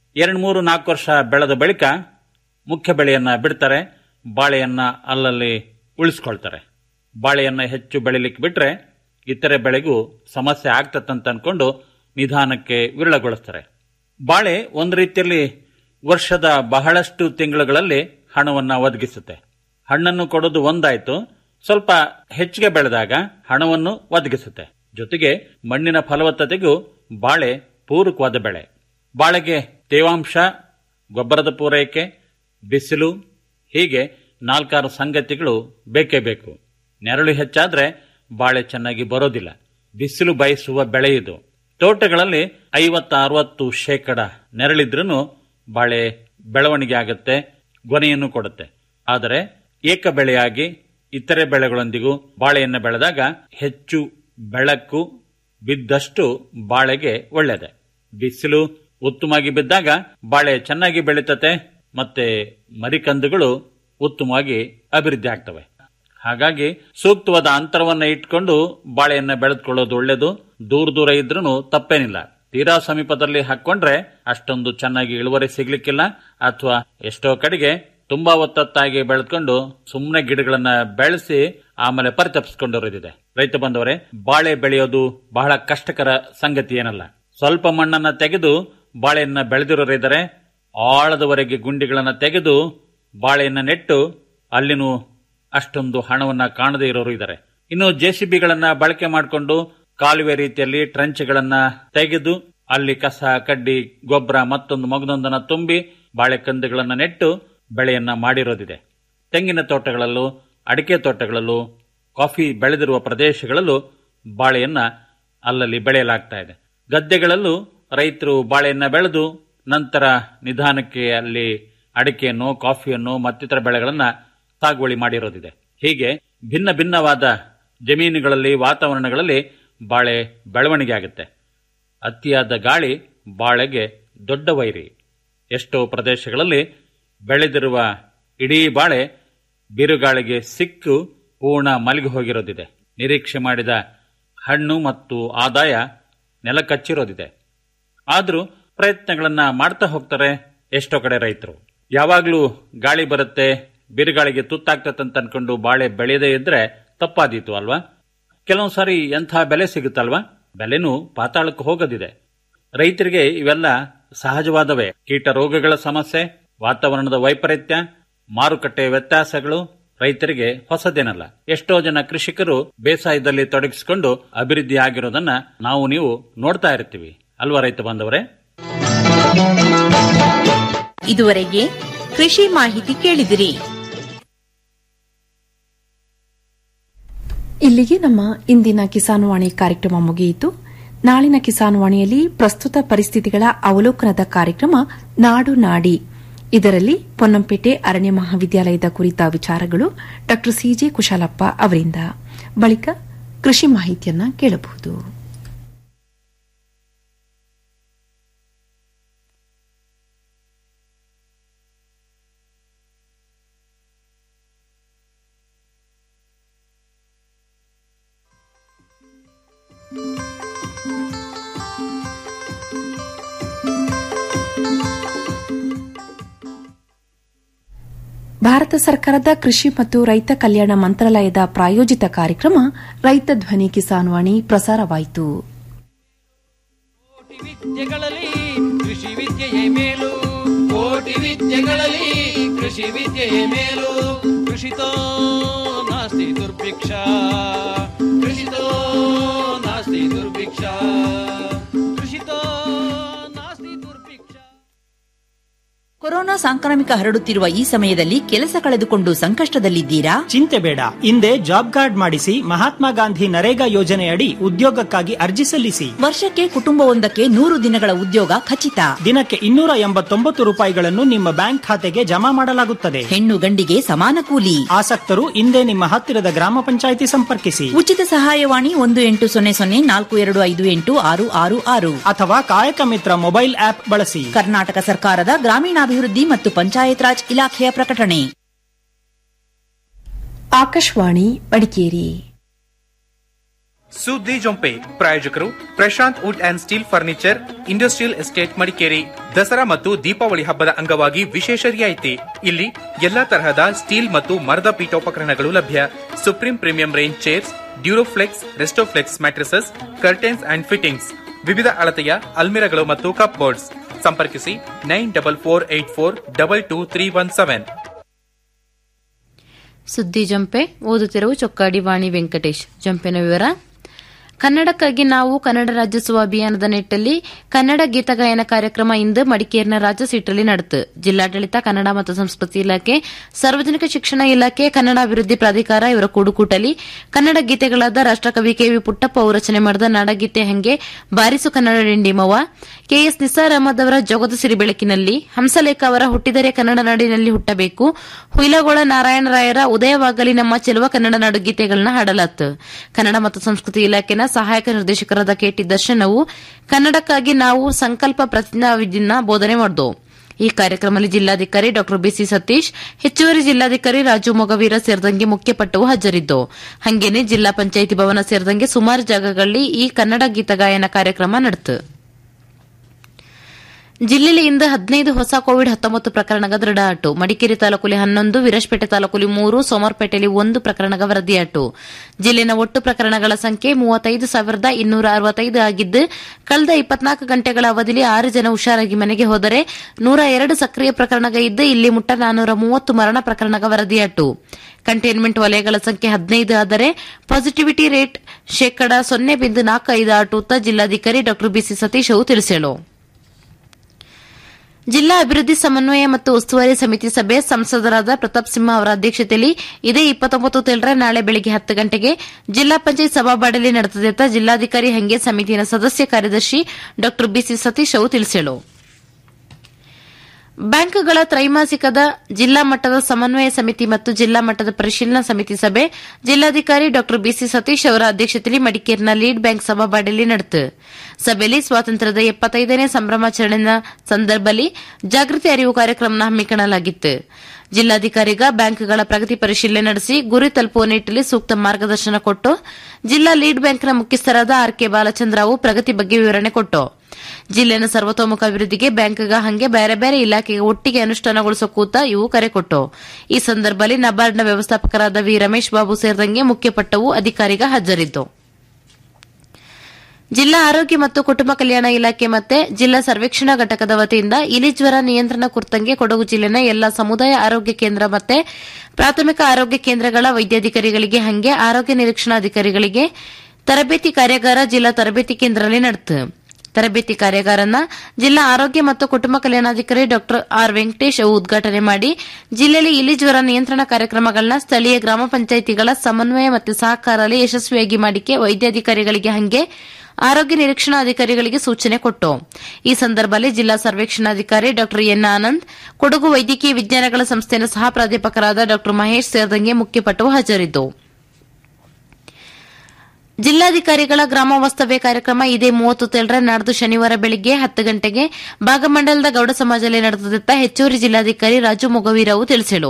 ಎರಡು ಮೂರು ನಾಲ್ಕು ವರ್ಷ ಬೆಳೆದ ಬಳಿಕ ಮುಖ್ಯ ಬೆಳೆಯನ್ನ ಬಿಡ್ತಾರೆ ಬಾಳೆಯನ್ನ ಅಲ್ಲಲ್ಲಿ ಉಳಿಸ್ಕೊಳ್ತಾರೆ ಬಾಳೆಯನ್ನ ಹೆಚ್ಚು ಬೆಳಿಲಿಕ್ಕೆ ಬಿಟ್ರೆ ಇತರೆ ಬೆಳೆಗೂ ಸಮಸ್ಯೆ ಆಗ್ತದಂತ ಅನ್ಕೊಂಡು ನಿಧಾನಕ್ಕೆ ವಿರಳಗೊಳಿಸ್ತಾರೆ ಬಾಳೆ ಒಂದು ರೀತಿಯಲ್ಲಿ ವರ್ಷದ ಬಹಳಷ್ಟು ತಿಂಗಳುಗಳಲ್ಲಿ ಹಣವನ್ನ ಒದಗಿಸುತ್ತೆ ಹಣ್ಣನ್ನು ಕೊಡೋದು ಒಂದಾಯ್ತು ಸ್ವಲ್ಪ ಹೆಚ್ಚಿಗೆ ಬೆಳೆದಾಗ ಹಣವನ್ನು ಒದಗಿಸುತ್ತೆ ಜೊತೆಗೆ ಮಣ್ಣಿನ ಫಲವತ್ತತೆಗೂ ಬಾಳೆ ಪೂರಕವಾದ ಬೆಳೆ ಬಾಳೆಗೆ ತೇವಾಂಶ ಗೊಬ್ಬರದ ಪೂರೈಕೆ ಬಿಸಿಲು ಹೀಗೆ ನಾಲ್ಕಾರು ಸಂಗತಿಗಳು ಬೇಕೇ ಬೇಕು ನೆರಳು ಹೆಚ್ಚಾದ್ರೆ ಬಾಳೆ ಚೆನ್ನಾಗಿ ಬರೋದಿಲ್ಲ ಬಿಸಿಲು ಬಯಸುವ ಬೆಳೆ ಇದು ತೋಟಗಳಲ್ಲಿ ಐವತ್ತ ಅರವತ್ತು ಶೇಕಡ ನೆರಳಿದ್ರೂ ಬಾಳೆ ಬೆಳವಣಿಗೆ ಆಗುತ್ತೆ ಗೊನೆಯನ್ನು ಕೊಡುತ್ತೆ ಆದರೆ ಏಕ ಬೆಳೆಯಾಗಿ ಇತರೆ ಬೆಳೆಗಳೊಂದಿಗೂ ಬಾಳೆಯನ್ನು ಬೆಳೆದಾಗ ಹೆಚ್ಚು ಬೆಳಕು ಬಿದ್ದಷ್ಟು ಬಾಳೆಗೆ ಒಳ್ಳೆಯದೆ ಬಿಸಿಲು ಉತ್ತಮವಾಗಿ ಬಿದ್ದಾಗ ಬಾಳೆ ಚೆನ್ನಾಗಿ ಬೆಳೀತತೆ ಮತ್ತೆ ಮರಿಕಂದುಗಳು ಉತ್ತಮವಾಗಿ ಅಭಿವೃದ್ಧಿ ಆಗ್ತವೆ ಹಾಗಾಗಿ ಸೂಕ್ತವಾದ ಅಂತರವನ್ನ ಇಟ್ಕೊಂಡು ಬಾಳೆಯನ್ನ ಬೆಳೆದುಕೊಳ್ಳೋದು ಒಳ್ಳೆಯದು ದೂರ ದೂರ ಇದ್ರೂ ತಪ್ಪೇನಿಲ್ಲ ತೀರಾ ಸಮೀಪದಲ್ಲಿ ಹಾಕೊಂಡ್ರೆ ಅಷ್ಟೊಂದು ಚೆನ್ನಾಗಿ ಇಳುವರಿ ಸಿಗ್ಲಿಕ್ಕಿಲ್ಲ ಅಥವಾ ಎಷ್ಟೋ ಕಡೆಗೆ ತುಂಬಾ ಒತ್ತತ್ತಾಗಿ ಬೆಳೆದ್ಕೊಂಡು ಸುಮ್ಮನೆ ಗಿಡಗಳನ್ನ ಬೆಳೆಸಿ ಆಮೇಲೆ ಪರಿತಪಿಸ್ಕೊಂಡಿರೋದಿದೆ ರೈತ ಬಂದವರೇ ಬಾಳೆ ಬೆಳೆಯೋದು ಬಹಳ ಕಷ್ಟಕರ ಸಂಗತಿ ಏನಲ್ಲ ಸ್ವಲ್ಪ ಮಣ್ಣನ್ನ ತೆಗೆದು ಬಾಳೆಯನ್ನ ಬೆಳೆದಿರೋರಿದ್ದಾರೆ ಆಳದವರೆಗೆ ಗುಂಡಿಗಳನ್ನ ತೆಗೆದು ಬಾಳೆಯನ್ನ ನೆಟ್ಟು ಅಲ್ಲಿನೂ ಅಷ್ಟೊಂದು ಹಣವನ್ನ ಕಾಣದೇ ಇರೋರು ಇದ್ದಾರೆ ಇನ್ನು ಜೆಸಿಬಿಗಳನ್ನ ಬಳಕೆ ಮಾಡಿಕೊಂಡು ಕಾಲುವೆ ರೀತಿಯಲ್ಲಿ ಟ್ರಂಚ್ಗಳನ್ನ ತೆಗೆದು ಅಲ್ಲಿ ಕಸ ಕಡ್ಡಿ ಗೊಬ್ಬರ ಮತ್ತೊಂದು ಮಗದೊಂದನ್ನ ತುಂಬಿ ಬಾಳೆಕಂದುಗಳನ್ನ ನೆಟ್ಟು ಬೆಳೆಯನ್ನ ಮಾಡಿರೋದಿದೆ ತೆಂಗಿನ ತೋಟಗಳಲ್ಲೂ ಅಡಿಕೆ ತೋಟಗಳಲ್ಲೂ ಕಾಫಿ ಬೆಳೆದಿರುವ ಪ್ರದೇಶಗಳಲ್ಲೂ ಬಾಳೆಯನ್ನ ಅಲ್ಲಲ್ಲಿ ಬೆಳೆಯಲಾಗ್ತಾ ಇದೆ ಗದ್ದೆಗಳಲ್ಲೂ ರೈತರು ಬಾಳೆಯನ್ನ ಬೆಳೆದು ನಂತರ ನಿಧಾನಕ್ಕೆ ಅಲ್ಲಿ ಅಡಿಕೆಯನ್ನು ಕಾಫಿಯನ್ನು ಮತ್ತಿತರ ಬೆಳೆಗಳನ್ನ ಸಾಗುವಳಿ ಮಾಡಿರೋದಿದೆ ಹೀಗೆ ಭಿನ್ನ ಭಿನ್ನವಾದ ಜಮೀನುಗಳಲ್ಲಿ ವಾತಾವರಣಗಳಲ್ಲಿ ಬಾಳೆ ಬೆಳವಣಿಗೆ ಆಗುತ್ತೆ ಅತಿಯಾದ ಗಾಳಿ ಬಾಳೆಗೆ ದೊಡ್ಡ ವೈರಿ ಎಷ್ಟೋ ಪ್ರದೇಶಗಳಲ್ಲಿ ಬೆಳೆದಿರುವ ಇಡೀ ಬಾಳೆ ಬಿರುಗಾಳಿಗೆ ಸಿಕ್ಕು ಪೂರ್ಣ ಮಲಗಿ ಹೋಗಿರೋದಿದೆ ನಿರೀಕ್ಷೆ ಮಾಡಿದ ಹಣ್ಣು ಮತ್ತು ಆದಾಯ ನೆಲಕಚ್ಚಿರೋದಿದೆ ಆದರೂ ಪ್ರಯತ್ನಗಳನ್ನ ಮಾಡ್ತಾ ಹೋಗ್ತಾರೆ ಎಷ್ಟೋ ಕಡೆ ರೈತರು ಯಾವಾಗ್ಲೂ ಗಾಳಿ ಬರುತ್ತೆ ಬಿರುಗಾಳಿಗೆ ತುತ್ತಾಗ್ತದಂತ ಅನ್ಕೊಂಡು ಬಾಳೆ ಬೆಳೆಯದೇ ಇದ್ರೆ ತಪ್ಪಾದೀತು ಅಲ್ವಾ ಕೆಲವೊಂದು ಸಾರಿ ಎಂಥ ಬೆಲೆ ಸಿಗುತ್ತಲ್ವಾ ಬೆಲೆನೂ ಪಾತಾಳಕ್ಕೆ ಹೋಗೋದಿದೆ ರೈತರಿಗೆ ಇವೆಲ್ಲ ಸಹಜವಾದವೇ ಕೀಟ ರೋಗಗಳ ಸಮಸ್ಯೆ ವಾತಾವರಣದ ವೈಪರೀತ್ಯ ಮಾರುಕಟ್ಟೆ ವ್ಯತ್ಯಾಸಗಳು ರೈತರಿಗೆ ಹೊಸದೇನಲ್ಲ ಎಷ್ಟೋ ಜನ ಕೃಷಿಕರು ಬೇಸಾಯದಲ್ಲಿ ತೊಡಗಿಸಿಕೊಂಡು ಅಭಿವೃದ್ಧಿ ಆಗಿರೋದನ್ನ ನಾವು ನೀವು ನೋಡ್ತಾ ಇರ್ತೀವಿ ಅಲ್ವಾ ರೈತ ಬಾಂಧವರೇ ಇದುವರೆಗೆ ಕೃಷಿ ಮಾಹಿತಿ ಕೇಳಿದಿರಿ ಇಲ್ಲಿಗೆ ನಮ್ಮ ಇಂದಿನ ಕಿಸಾನ್ವಾಣಿ ಕಾರ್ಯಕ್ರಮ ಮುಗಿಯಿತು ನಾಳಿನ ಕಿಸಾನ್ವಾಣಿಯಲ್ಲಿ ಪ್ರಸ್ತುತ ಪರಿಸ್ಥಿತಿಗಳ ಅವಲೋಕನದ ಕಾರ್ಯಕ್ರಮ ನಾಡು ನಾಡಿ ಇದರಲ್ಲಿ ಪೊನ್ನಂಪೇಟೆ ಅರಣ್ಯ ಮಹಾವಿದ್ಯಾಲಯದ ಕುರಿತ ವಿಚಾರಗಳು ಡಾ ಸಿಜೆ ಕುಶಾಲಪ್ಪ ಅವರಿಂದ ಬಳಿಕ ಕೃಷಿ ಮಾಹಿತಿಯನ್ನ ಕೇಳಬಹುದು ಭಾರತ ಸರ್ಕಾರದ ಕೃಷಿ ಮತ್ತು ರೈತ ಕಲ್ಯಾಣ ಮಂತ್ರಾಲಯದ ಪ್ರಾಯೋಜಿತ ಕಾರ್ಯಕ್ರಮ ರೈತ ಧ್ವನಿ ಕಿಸಾನ್ವಾಣಿ ಪ್ರಸಾರವಾಯಿತು ವಿದ್ಯೆಗಳಲ್ಲಿ ಕೃಷಿ ವಿದ್ಯೆಯೇ ಮೇಲು ಕೋಟಿ ವಿದ್ಯೆಗಳಲ್ಲಿ ಕೃಷಿ ವಿದ್ಯೆಯೇ ಮೇಲು ಕೃಷಿತೋ ನಾಸ್ತಿ ದುರ್ಭಿಕ್ಷ ಕೃಷಿತೋ ನಾಸ್ತಿ ದುರ್ಭಿಕ್ಷ ಕೃಷಿತೋ ನಾಸ್ತಿ ದುರ್ಭಿಕ್ಷ ಕೊರೋನಾ ಸಾಂಕ್ರಾಮಿಕ ಹರಡುತ್ತಿರುವ ಈ ಸಮಯದಲ್ಲಿ ಕೆಲಸ ಕಳೆದುಕೊಂಡು ಸಂಕಷ್ಟದಲ್ಲಿದ್ದೀರಾ ಚಿಂತೆ ಬೇಡ ಹಿಂದೆ ಜಾಬ್ ಕಾರ್ಡ್ ಮಾಡಿಸಿ ಮಹಾತ್ಮ ಗಾಂಧಿ ನರೇಗಾ ಯೋಜನೆಯಡಿ ಉದ್ಯೋಗಕ್ಕಾಗಿ ಅರ್ಜಿ ಸಲ್ಲಿಸಿ ವರ್ಷಕ್ಕೆ ಕುಟುಂಬವೊಂದಕ್ಕೆ ನೂರು ದಿನಗಳ ಉದ್ಯೋಗ ಖಚಿತ ದಿನಕ್ಕೆ ಇನ್ನೂರ ಎಂಬತ್ತೊಂಬತ್ತು ರೂಪಾಯಿಗಳನ್ನು ನಿಮ್ಮ ಬ್ಯಾಂಕ್ ಖಾತೆಗೆ ಜಮಾ ಮಾಡಲಾಗುತ್ತದೆ ಹೆಣ್ಣು ಗಂಡಿಗೆ ಸಮಾನ ಕೂಲಿ ಆಸಕ್ತರು ಹಿಂದೆ ನಿಮ್ಮ ಹತ್ತಿರದ ಗ್ರಾಮ ಪಂಚಾಯಿತಿ ಸಂಪರ್ಕಿಸಿ ಉಚಿತ ಸಹಾಯವಾಣಿ ಒಂದು ಎಂಟು ಸೊನ್ನೆ ಸೊನ್ನೆ ನಾಲ್ಕು ಎರಡು ಐದು ಎಂಟು ಆರು ಆರು ಆರು ಅಥವಾ ಕಾಯಕ ಮಿತ್ರ ಮೊಬೈಲ್ ಆಪ್ ಬಳಸಿ ಕರ್ನಾಟಕ ಸರ್ಕಾರದ ಗ್ರಾಮೀಣಾಭಿವೃದ್ಧಿ ಮತ್ತು ಪಂಚಾಯತ್ ರಾಜ್ ಇಲಾಖೆಯ ಪ್ರಕಟಣೆ ಆಕಾಶವಾಣಿ ಮಡಿಕೇರಿ ಸುದ್ದಿ ಜೊಂಪೆ ಪ್ರಾಯೋಜಕರು Prashanth wood and steel furniture industrial estate Madikeri Dasara ಮತ್ತು ದೀಪಾವಳಿ ಹಬ್ಬದ ಅಂಗವಾಗಿ ವಿಶೇಷ ರಿಯಾಯಿತಿ ಇಲ್ಲಿ ಎಲ್ಲಾ ತರಹದ ಸ್ಟೀಲ್ ಮತ್ತು ಮರದ ಪೀಠೋಪಕರಣಗಳು ಲಭ್ಯ supreme premium range chairs Duroflex Restoflex mattresses curtains and fittings ವಿವಿಧ ಅಳತೆಯ ಅಲ್ಮಿರಗಳು ಮತ್ತು ಕಪ್ ಬೋರ್ಡ್ಸ್ ಸಂಪರ್ಕಿಸಿ nine double four eight four double two three one seven ಸುದ್ದಿ ಜಂಪೆ ಓದುತ್ತಿರುವ ಚೊಕ್ಕಾಡಿ ವಾಣಿ ವೆಂಕಟೇಶ್ ಜಂಪಿನ ವಿವರ ಕನ್ನಡಕ್ಕಾಗಿ ನಾವು ಕನ್ನಡ ರಾಜ್ಯೋತ್ಸವ ಅಭಿಯಾನದ ನಿಟ್ಟಲ್ಲಿ ಕನ್ನಡ ಗೀತಗಾಯನ ಕಾರ್ಯಕ್ರಮ ಇಂದು ಮಡಿಕೇರಿನ ರಾಜ್ಯ ಸೀಟಲ್ಲಿ ನಡೆತು ಜಿಲ್ಲಾಡಳಿತ ಕನ್ನಡ ಮತ್ತು ಸಂಸ್ಕೃತಿ ಇಲಾಖೆ ಸಾರ್ವಜನಿಕ ಶಿಕ್ಷಣ ಇಲಾಖೆ ಕನ್ನಡ ಅಭಿವೃದ್ಧಿ ಪ್ರಾಧಿಕಾರ ಇವರ ಕೂಡುಕೂಟಲಿ ಕನ್ನಡ ಗೀತೆಗಳಾದ ರಾಷ್ಟಕವಿ ಕೆವಿ ಪುಟ್ಟಪ್ಪ ಅವರು ರಚನೆ ಮಾಡಿದ ನಾಡಗೀತೆ ಹಂಗೆ ಬಾರಿಸು ಕನ್ನಡ ಡಿಂಡಿಮವ ಕೆಎಸ್ ನಿಸಾರ್ ಅಹಮದ್ ಅವರ ಜೋಗದ ಸಿರಿ ಬೆಳಕಿನಲ್ಲಿ ಹಂಸಲೇಖ ಅವರ ಹುಟ್ಟಿದರೆ ಕನ್ನಡ ನಾಡಿನಲ್ಲಿ ಹುಟ್ಟಬೇಕು ಹುಯಿಲಗೋಳ ನಾರಾಯಣರಾಯರ ಉದಯವಾಗಲಿ ನಮ್ಮ ಚೆಲುವ ಕನ್ನಡ ನಾಡು ಗೀತೆಗಳನ್ನ ಹಾಡಲಾತು ಕನ್ನಡ ಮತ್ತು ಸಂಸ್ಕೃತಿ ಇಲಾಖೆನ ಸಹಾಯಕ ನಿರ್ದೇಶಕರಾದ ಕೆಟಿ ದರ್ಶನವು ಕನ್ನಡಕ್ಕಾಗಿ ನಾವು ಸಂಕಲ್ಪ ಪ್ರತಿಜ್ಞಾವಿಧಿನ ಬೋಧನೆ ಮಾಡಿದವು ಈ ಕಾರ್ಯಕ್ರಮದಲ್ಲಿ ಜಿಲ್ಲಾಧಿಕಾರಿ ಡಾ ಬಿಸಿ ಸತೀಶ್ ಹೆಚ್ಚುವರಿ ಜಿಲ್ಲಾಧಿಕಾರಿ ರಾಜು ಮೊಗವೀರ ಸೇರಿದಂಗೆ ಮುಖ್ಯಪಟ್ಟವು ಹಾಜರಿದ್ದು ಹಂಗೇನೆ ಜಿಲ್ಲಾ ಪಂಚಾಯಿತಿ ಭವನ ಸೇರಿದಂಗೆ ಸುಮಾರು ಜಾಗಗಳಲ್ಲಿ ಈ ಕನ್ನಡ ಗೀತಗಾಯನ ಕಾರ್ಯಕ್ರಮ ನಡೆತು ಜಿಲ್ಲೆಯಲ್ಲಿ ಇಂದು ಹದಿನೈದು ಹೊಸ ಕೋವಿಡ್ ಹತ್ತೊಂಬತ್ತು ಪ್ರಕರಣಗಳ ದೃಢಾಟು ಮಡಿಕೇರಿ ತಾಲೂಕಲ್ಲಿ ಹನ್ನೊಂದು ವಿರಾಜಪೇಟೆ ತಾಲೂಕಲ್ಲಿ ಮೂರು ಸೋಮವಾರಪೇಟೆಯಲ್ಲಿ ಒಂದು ಪ್ರಕರಣಗ ವರದಿಯಾಟು ಜಿಲ್ಲೆನ ಒಟ್ಟು ಪ್ರಕರಣಗಳ ಸಂಖ್ಯೆ ಮೂವತ್ತೈದು ಸಾವಿರದ ಇನ್ನೂರ ಅರವತ್ತೈದು ಆಗಿದ್ದು ಕಳೆದ ಇಪ್ಪತ್ನಾಲ್ಕು ಗಂಟೆಗಳ ಅವಧಿಯಲ್ಲಿ ಆರು ಜನ ಹುಷಾರಾಗಿ ಮನೆಗೆ ಹೋದರೆ ನೂರ ಎರಡು ಸಕ್ರಿಯ ಪ್ರಕರಣಗ ಇದ್ದು ಇಲ್ಲಿ ಮುಟ್ಟ ನಾನೂರ ಮೂವತ್ತು ಮರಣ ಪ್ರಕರಣಗ ವರದಿಯಾಟು ಕಂಟೈನ್ಮೆಂಟ್ ವಲಯಗಳ ಸಂಖ್ಯೆ ಹದಿನೈದು ಆದರೆ ಪಾಸಿಟಿವಿಟಿ ರೇಟ್ ಶೇಕಡ ಸೊನ್ನೆ ಬಿಂದು ನಾಲ್ಕು ಐದು ಆಟುತ್ತ ಜಿಲ್ಲಾಧಿಕಾರಿ ಡಾ ಬಿಸಿ ಸತೀಶ್ ಅವು ತಿಳಿಸಲು ಜಿಲ್ಲಾ ಅಭಿವೃದ್ಧಿ ಸಮನ್ವಯ ಮತ್ತು ಉಸ್ತುವಾರಿ ಸಮಿತಿ ಸಭೆ ಸಂಸದರಾದ ಪ್ರತಾಪ್ ಸಿಂಹ ಅವರ ಅಧ್ಯಕ್ಷತೆಯಲ್ಲಿ ಇದೇ ಇಪ್ಪತ್ತೊಂಬತ್ತು ತಿಳ್ರ ನಾಳೆ ಬೆಳಗ್ಗೆ ಹತ್ತು ಗಂಟೆಗೆ ಜಿಲ್ಲಾ ಪಂಚಾಯತ್ ಸಭಾಬಾಡಲಿ ನಡೆದಿದೆ ಅಂತ ಜಿಲ್ಲಾಧಿಕಾರಿ ಹಂಗೆ ಸಮಿತಿಯ ಸದಸ್ಯ ಕಾರ್ಯದರ್ಶಿ ಡಾ ಬಿಸಿ ಸತೀಶ್ ಅವು ತಿಳಿಸಲು ಬ್ಯಾಂಕ್ಗಳ ತ್ರೈಮಾಸಿಕದ ಜಿಲ್ಲಾ ಮಟ್ಟದ ಸಮನ್ವಯ ಸಮಿತಿ ಮತ್ತು ಜಿಲ್ಲಾ ಮಟ್ಟದ ಪರಿಶೀಲನಾ ಸಮಿತಿ ಸಭೆ ಜಿಲ್ಲಾಧಿಕಾರಿ ಡಾ ಬಿಸಿ ಸತೀಶ್ ಅವರ ಅಧ್ಯಕ್ಷತೆಯಲ್ಲಿ ಮಡಿಕೇರಿನ ಲೀಡ್ ಬ್ಯಾಂಕ್ ಸಭಾಬಾಡಲಿ ನಡೆತು ಸಭೆಯಲ್ಲಿ ಸ್ವಾತಂತ್ರ್ಯದ ಎಪ್ಪತ್ತೈದನೇ ಸಂಭ್ರಮಾಚರಣೆಯ ಸಂದರ್ಭದಲ್ಲಿ ಜಾಗೃತಿ ಅರಿವು ಕಾರ್ಯಕ್ರಮ ಹಮ್ಮಿಕೊಳ್ಳಲಾಗಿತ್ತು ಜಿಲ್ಲಾಧಿಕಾರಿಗ ಬ್ಯಾಂಕ್ಗಳ ಪ್ರಗತಿ ಪರಿಶೀಲನೆ ನಡೆಸಿ ಗುರಿ ತಲುಪುವ ನಿಟ್ಟಲ್ಲಿ ಸೂಕ್ತ ಮಾರ್ಗದರ್ಶನ ಕೊಟ್ಟು ಜಿಲ್ಲಾ ಲೀಡ್ ಬ್ಯಾಂಕ್ನ ಮುಖ್ಯಸ್ಥರಾದ ಆರ್ ಕೆ ಬಾಲಚಂದ್ರ ಅವು ಪ್ರಗತಿ ಬಗ್ಗೆ ವಿವರಣೆ ಕೊಟ್ಟು ಜಿಲ್ಲೆನ ಸರ್ವತೋಮುಖ ಅಭಿವೃದ್ಧಿಗೆ ಬ್ಯಾಂಕ್ಗ ಹಂಗೆ ಬೇರೆ ಬೇರೆ ಇಲಾಖೆಗೆ ಒಟ್ಟಿಗೆ ಅನುಷ್ಠಾನಗೊಳಿಸೋ ಕೂತ ಇವು ಕರೆ ಕೊಟ್ಟು ಈ ಸಂದರ್ಭದಲ್ಲಿ ನಬಾರ್ಡ್ನ ವ್ಯವಸ್ಥಾಪಕರಾದ ವಿ ರಮೇಶ್ ಬಾಬು ಸೇರಿದಂಗೆ ಮುಖ್ಯಪಟ್ಟವು ಅಧಿಕಾರಿಗ ಹಾಜರಿದ್ದು ಜಿಲ್ಲಾ ಆರೋಗ್ಯ ಮತ್ತು ಕುಟುಂಬ ಕಲ್ಯಾಣ ಇಲಾಖೆ ಮತ್ತೆ ಜಿಲ್ಲಾ ಸರ್ವೇಕ್ಷಣಾ ಘಟಕದ ವತಿಯಿಂದ ಇಲಿ ಜ್ವರ ನಿಯಂತ್ರಣ ಕುರಿತಂಗೆ ಕೊಡಗು ಜಿಲ್ಲೆನ ಎಲ್ಲಾ ಸಮುದಾಯ ಆರೋಗ್ಯ ಕೇಂದ್ರ ಮತ್ತೆ ಪ್ರಾಥಮಿಕ ಆರೋಗ್ಯ ಕೇಂದ್ರಗಳ ವೈದ್ಯಾಧಿಕಾರಿಗಳಿಗೆ ಹಂಗೆ ಆರೋಗ್ಯ ನಿರೀಕ್ಷಣಾಧಿಕಾರಿಗಳಿಗೆ ತರಬೇತಿ ಕಾರ್ಯಾಗಾರ ಜಿಲ್ಲಾ ತರಬೇತಿ ಕೇಂದ್ರದಲ್ಲಿ ನಡೆತು ತರಬೇತಿ ಕಾರ್ಯಾಗಾರನ ಜಿಲ್ಲಾ ಆರೋಗ್ಯ ಮತ್ತು ಕುಟುಂಬ ಕಲ್ಯಾಣಾಧಿಕಾರಿ ಡಾ ಆರ್ ವೆಂಕಟೇಶ್ ಅವು ಉದ್ಘಾಟನೆ ಮಾಡಿ ಜಿಲ್ಲೆಯಲ್ಲಿ ಇಲಿ ಜ್ವರ ನಿಯಂತ್ರಣ ಕಾರ್ಯಕ್ರಮಗಳನ್ನ ಸ್ಥಳೀಯ ಗ್ರಾಮ ಪಂಚಾಯಿತಿಗಳ ಸಮನ್ವಯ ಮತ್ತು ಸಹಕಾರದಲ್ಲಿ ಯಶಸ್ವಿಯಾಗಿ ಮಾಡಿಕೆ ವೈದ್ಯಾಧಿಕಾರಿಗಳಿಗೆ ಹಂಗೆ ಆರೋಗ್ಯ ನಿರೀಕ್ಷಣಾಧಿಕಾರಿಗಳಿಗೆ ಸೂಚನೆ ಕೊಟ್ಟು ಈ ಸಂದರ್ಭದಲ್ಲಿ ಜಿಲ್ಲಾ ಸರ್ವೇಕ್ಷಣಾಧಿಕಾರಿ ಡಾ ಎನ್ ಆನಂದ್ ಕೊಡಗು ವೈದ್ಯಕೀಯ ವಿಜ್ಞಾನಗಳ ಸಂಸ್ಥೆಯ ಸಹ ಪ್ರಾಧ್ಯಾಪಕರಾದ ಡಾ ಮಹೇಶ್ ಸೇರಿದಂಗೆ ಮುಖ್ಯಪಟ್ಟವು ಹಾಜರಿದ್ದು ಜಿಲ್ಲಾಧಿಕಾರಿಗಳ ಗ್ರಾಮ ವಾಸ್ತವ್ಯ ಕಾರ್ಯಕ್ರಮ ಇದೇ ಮೂವತ್ತು ತೇಳರ ನಾಡ್ದು ಶನಿವಾರ ಬೆಳಗ್ಗೆ ಹತ್ತು ಗಂಟೆಗೆ ಭಾಗಮಂಡಲದ ಗೌಡ ಸಮಾಜದಲ್ಲಿ ನಡೆದಿದ್ದ ಹೆಚ್ಚುವರಿ ಜಿಲ್ಲಾಧಿಕಾರಿ ರಾಜು ಮೊಗವೀರವು ತಿಳಿಸಿದರು